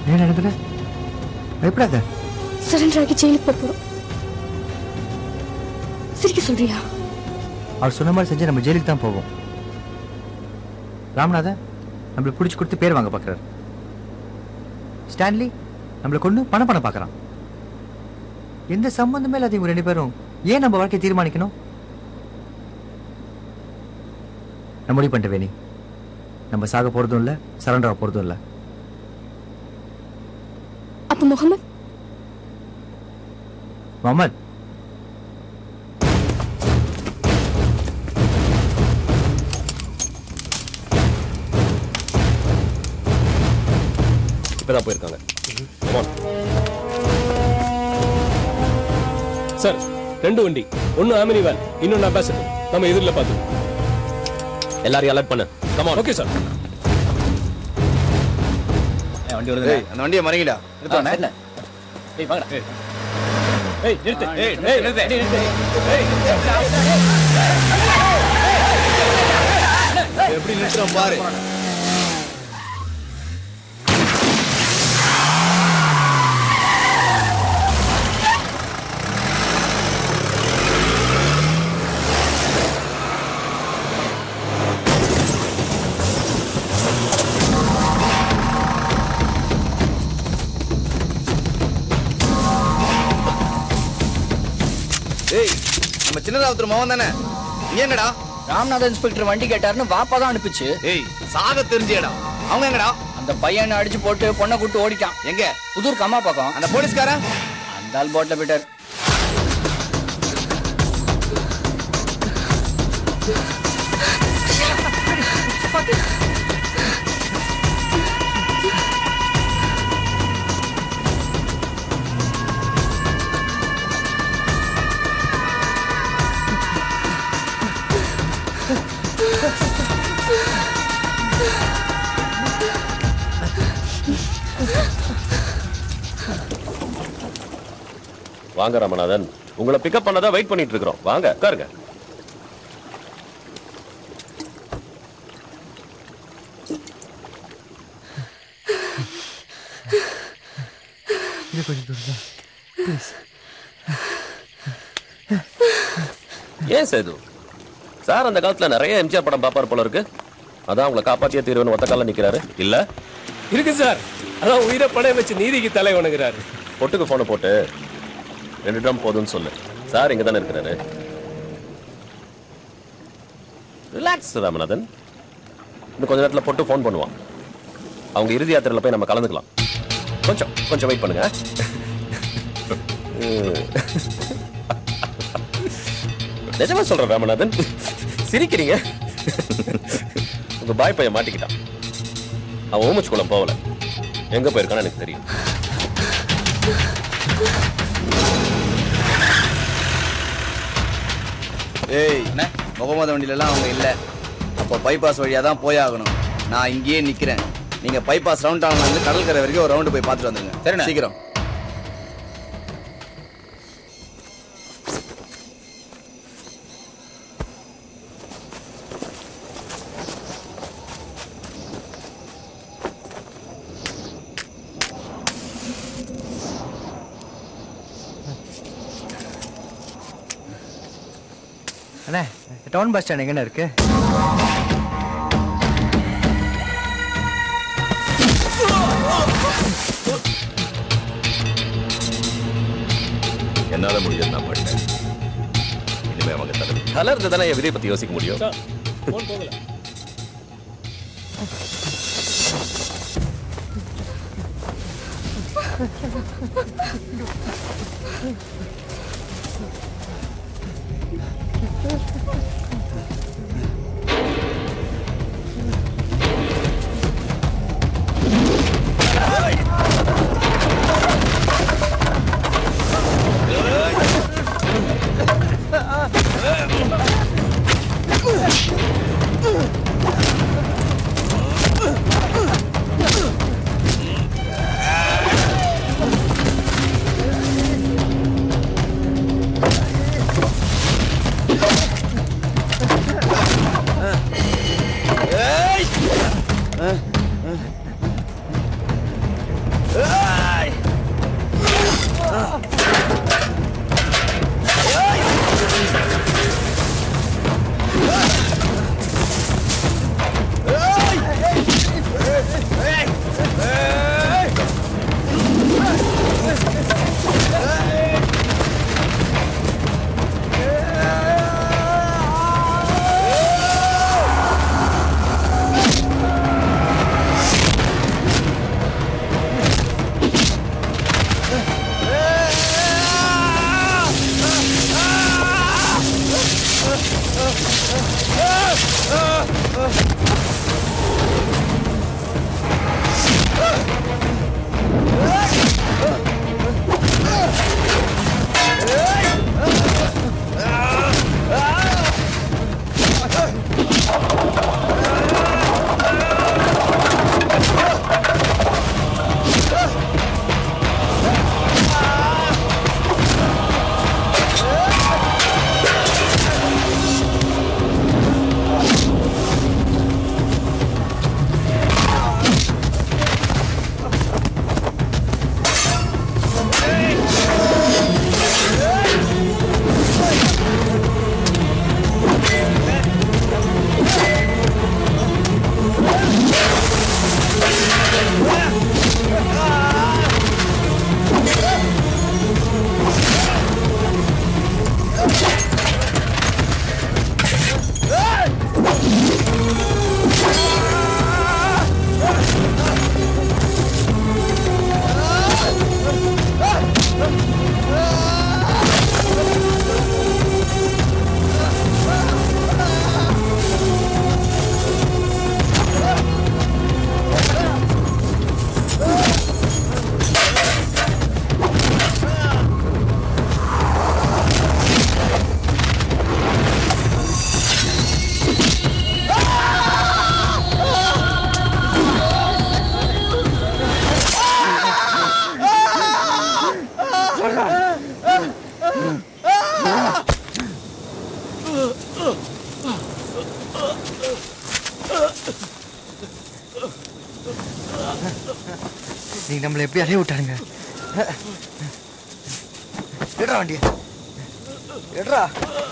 ஏன் நடந்துற பயப்படாத சரண்டர் ஆகி ஜெயிலுக்கு போக போறோம் சிரிக்க சொல்றியா அவர் சொன்ன மாதிரி செஞ்சு நம்ம ஜெயிலுக்கு தான் போவோம் ராமநாதன் நம்மளை பிடிச்சி கொடுத்து பேர் வாங்க பார்க்குறாரு ஸ்டான்லி நம்மளை கொண்டு பணம் பண்ண பார்க்குறான் எந்த சம்பந்தமே இல்லாத இவங்க ரெண்டு பேரும் ஏன் நம்ம வாழ்க்கையை தீர்மானிக்கணும் நான் முடிவு பண்ணிட்டேன் வேணி நம்ம சாக போறதும் இல்லை சரண்டர் ஆக போறதும் இல்லை அப்ப முகமது முகமது இப்பதான் போயிருக்காங்க Come on. சார் ரெண்டு வண்டி ஒன்னு ஆமினி வேன் இன்னொன்னு அம்பாசிடர் நம்ம எதிரில் பார்த்து எல்லாரையும் அலர்ட் பண்ணு கமான் ஓகே சார் வண்டி வருது அந்த வண்டியை மறங்கிடா சரிண்ணே. ஏய் வாங்கடா ஏய் நிறுத்து ஏய் நிறுத்து நிறுத்து எப்படி நிறுத்துறோம் பாரு ஏய் நம்ம சின்னதாவத்தர் மகன் தானே நீ எங்கடா ராமநாத இன்ஸ்பெக்டர் வண்டி கேட்டாருன்னு வாப்பா தான் அனுப்பிச்சு ஏய் சாக தெரிஞ்சேடா அவங்க எங்கடா அந்த பையனை அடிச்சு போட்டு பொண்ணை கூட்டு ஓடிட்டான் எங்க புதூர் கம்மா பக்கம் அந்த போலீஸ்காரன் அந்த ஆள் போட்ல போயிட்டார் வாங்க ராமநாதன் உங்களை பிக்கப் பண்ணதான் வெயிட் பண்ணிட்டு இருக்கிறோம் வாங்க உட்காருங்க இது கொஞ்சம் தூரம் தான் ப்ளீஸ் ஏன் சேது சார் அந்த காலத்துல நிறைய எம்ஜிஆர் படம் பாப்பார் போல இருக்கு அதான் உங்களை காப்பாத்திய தீர்வுன்னு ஒத்த கால நிக்கிறாரு இல்ல இருக்கு சார் அதான் உயிரை பணைய வச்சு நீதிக்கு தலை வணங்குறாரு பொட்டுக்கு போனை போட்டு ரெண்டு ட்ரம் போதும்னு சொல்லு சார் இங்க தானே இருக்கிறாரு ரிலாக்ஸ் ராமநாதன் இன்னும் கொஞ்ச நேரத்துல பொட்டு ஃபோன் பண்ணுவான் அவங்க இறுதி யாத்திரையில போய் நம்ம கலந்துக்கலாம் கொஞ்சம் கொஞ்சம் வெயிட் பண்ணுங்க உம். நிஜமா சொல்றேன் ராமநாதன் சிரிக்கிறீங்க உங்க பாய் பையன் மாட்டிக்கிட்டான் அவன் ஓமச்சுக்குளம் போகல எங்க போயிருக்கான்னு எனக்கு தெரியும் ஏய் முகமது வண்டியிலலாம் அவங்க இல்ல அப்போ பைபாஸ் வழியா தான் போயாகணும் நான் இங்கேயே நிக்கிறேன் நீங்க பைபாஸ் ரவுண்ட் டவுன்ல இருந்து கடற்கரை வரைக்கும் ஒரு ரவுண்டு போய் பார்த்துட்டு வந்துருங்க சரிண்ணே. சீக்கிரம் அண்ணே டவுன் பஸ் ஸ்டாண்ட் எங்கண்ணே இருக்கு என்னால முடியாது நான் பண்ணேன் இனிமே அவங்க தலை தலை இருந்து தானே என் விதியை பத்தி யோசிக்க முடியும் போன் போகல நீங்க நம்மளை எப்படி அலைய விட்டாருங்க எடுறா வண்டிய எடுறா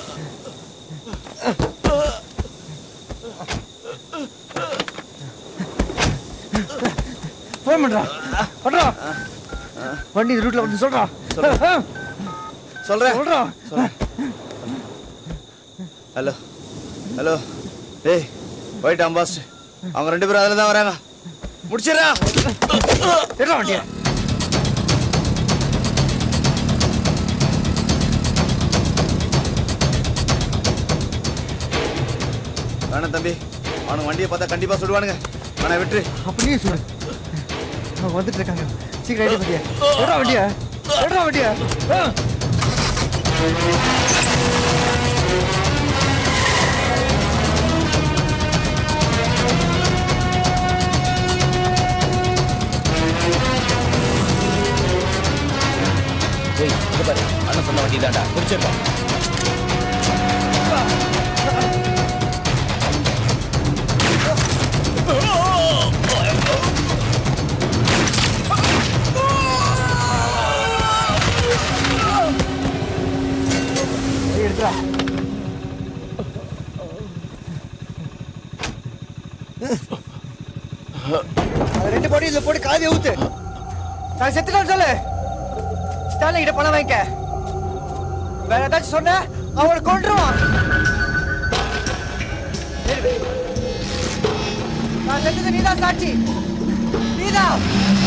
ஃபோன் பண்றா பண்றா வண்டி இந்த ரூட்ல வந்து சொல்றா சொல்றேன் சொல்றா ஹலோ ஹலோ டேய் போயிட்டு அம்பாஸ் அவங்க ரெண்டு பேரும் அதில் தான் வராங்க முடிச்சிடறா எடுறா வண்டிய வேணாம் தம்பி அவனுக்கு வண்டியை பார்த்தா கண்டிப்பா சுடுவானுங்க வேணா விட்டுரு அப்படியே சொல்லு அவங்க வந்துட்டு இருக்காங்க சீக்கிரம் ஐடி வண்டிய எடுறா வண்டிய எடுறா வண்டிய ஆ. ஏய் இங்க பாரு அண்ணன் சொன்ன வண்டி தான்டா பிடிச்சிருக்கோம் ஏய், எடுத்துடா அது ரெண்டு பாடி இதுல போட்டு காதிய ஊத்து நான் செத்துட்டான்னு சொல்லு ஸ்டாலின் கிட்ட பணம் வாங்கிக்க வேற ஏதாச்சும் சொன்ன அவனை கொன்றுவான் சரி. நான் செத்தது நீதான் சாட்சி நீதான்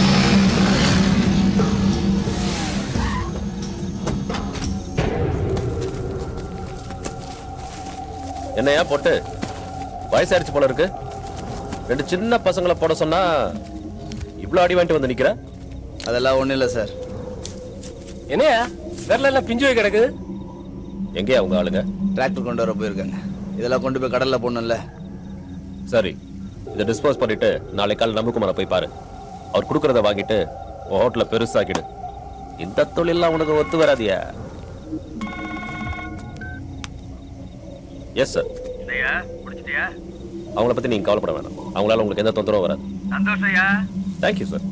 என்னையா போட்டு வயசாயிருச்சு போல இருக்கு ரெண்டு சின்ன பசங்களை போட சொன்னா இவ்ளோ அடி வாங்கிட்டு வந்து நிக்கிற அதெல்லாம் ஒண்ணும் இல்ல சார் என்னையா விரல எல்லாம் பிஞ்சு போய் கிடக்குது எங்கேயா உங்க ஆளுங்க டிராக்டர் கொண்டு வர போயிருக்காங்க இதெல்லாம் கொண்டு போய் கடல்ல போடணும்ல சரி இதை டிஸ்போஸ் பண்ணிட்டு நாளை காலை நம்புக்குமார போய் பாரு அவர் கொடுக்கறத வாங்கிட்டு உன் ஹோட்டல பெருசாக்கிடு இந்த தொழிலாம் உனக்கு ஒத்து வராதியா எஸ் சார் இல்லையா முடிச்சிட்டியா அவங்கள பத்தி நீங்க கவலைப்பட வேணாம் அவங்களால உங்களுக்கு எந்த தொந்தரவும் வராது சந்தோஷயா தேங்க்யூ சார்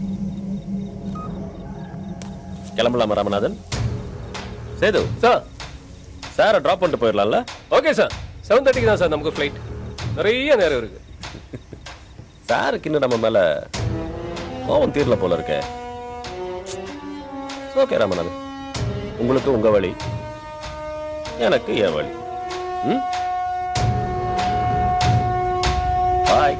கிளம்பலாமா ராமநாதன் சேது சார் சாரை ட்ராப் பண்ணிட்டு போயிடலாம்ல ஓகே சார் செவன் தேர்ட்டிக்கு தான் சார் நமக்கு ஃப்ளைட் நிறைய நேரம் இருக்கு சாருக்கு இன்னும் நம்ம மேல கோவம் தீரல போல இருக்கே ஓகே ராமநாதன் உங்களுக்கு உங்க வழி எனக்கு என் வழி ம் பாய்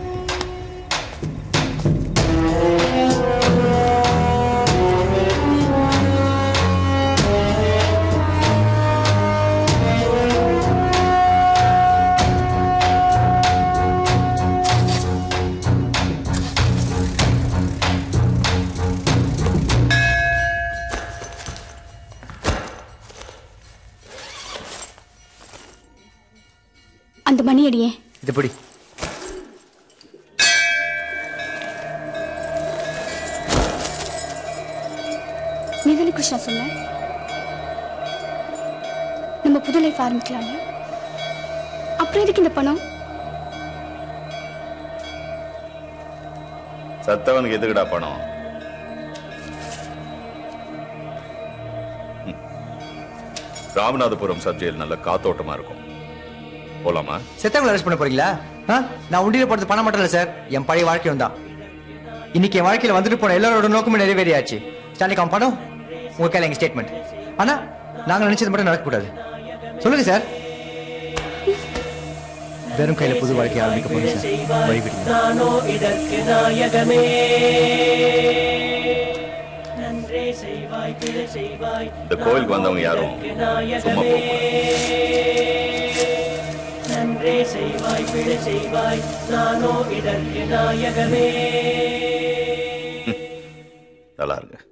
அந்த மணி அடியே இது பிடி நீ தானே கிருஷ்ணா சொன்ன நம்ம புது லைஃப் ஆரம்பிக்கலாம்னு அப்புறம் எதுக்கு இந்த பணம் சத்தவனுக்கு எதுக்குடா பணம் ம். ராமநாதபுரம் சப்ஜெயில் நல்ல காத்தோட்டமா இருக்கும் போலாமா செத்தவங்களை அரெஸ்ட் பண்ண போறீங்களா ஆ? நான் உண்டியில போடுறது பணம் மட்டும் இல்ல சார் என் பழைய வாழ்க்கையும் தான் இன்னைக்கு என் வாழ்க்கையில வந்துட்டு போன எல்லாரோட நோக்கமும் நிறைவேறியாச்சு ஸ்டாலிக் அவன் பணம் உங்க கையில எங்க ஸ்டேட்மெண்ட் ஆனா நாங்க நினைச்சது மட்டும் நடக்கக்கூடாது சொல்லுங்க சார் வெறும் கையில புது வாழ்க்கை ஆரம்பிக்க போகுது சார் வழிவிடுங்க நானோ இதற்கு நாயகமே நன்றே செய்வாய் பிழை செய்வாய் இந்த கோயிலுக்கு வந்தவங்க யாரும் சும்மா போக நன்றே செய்வாய் பிழை செய்வாய் நானோ இதற்கு நாயகமே நல்லா இருக்கு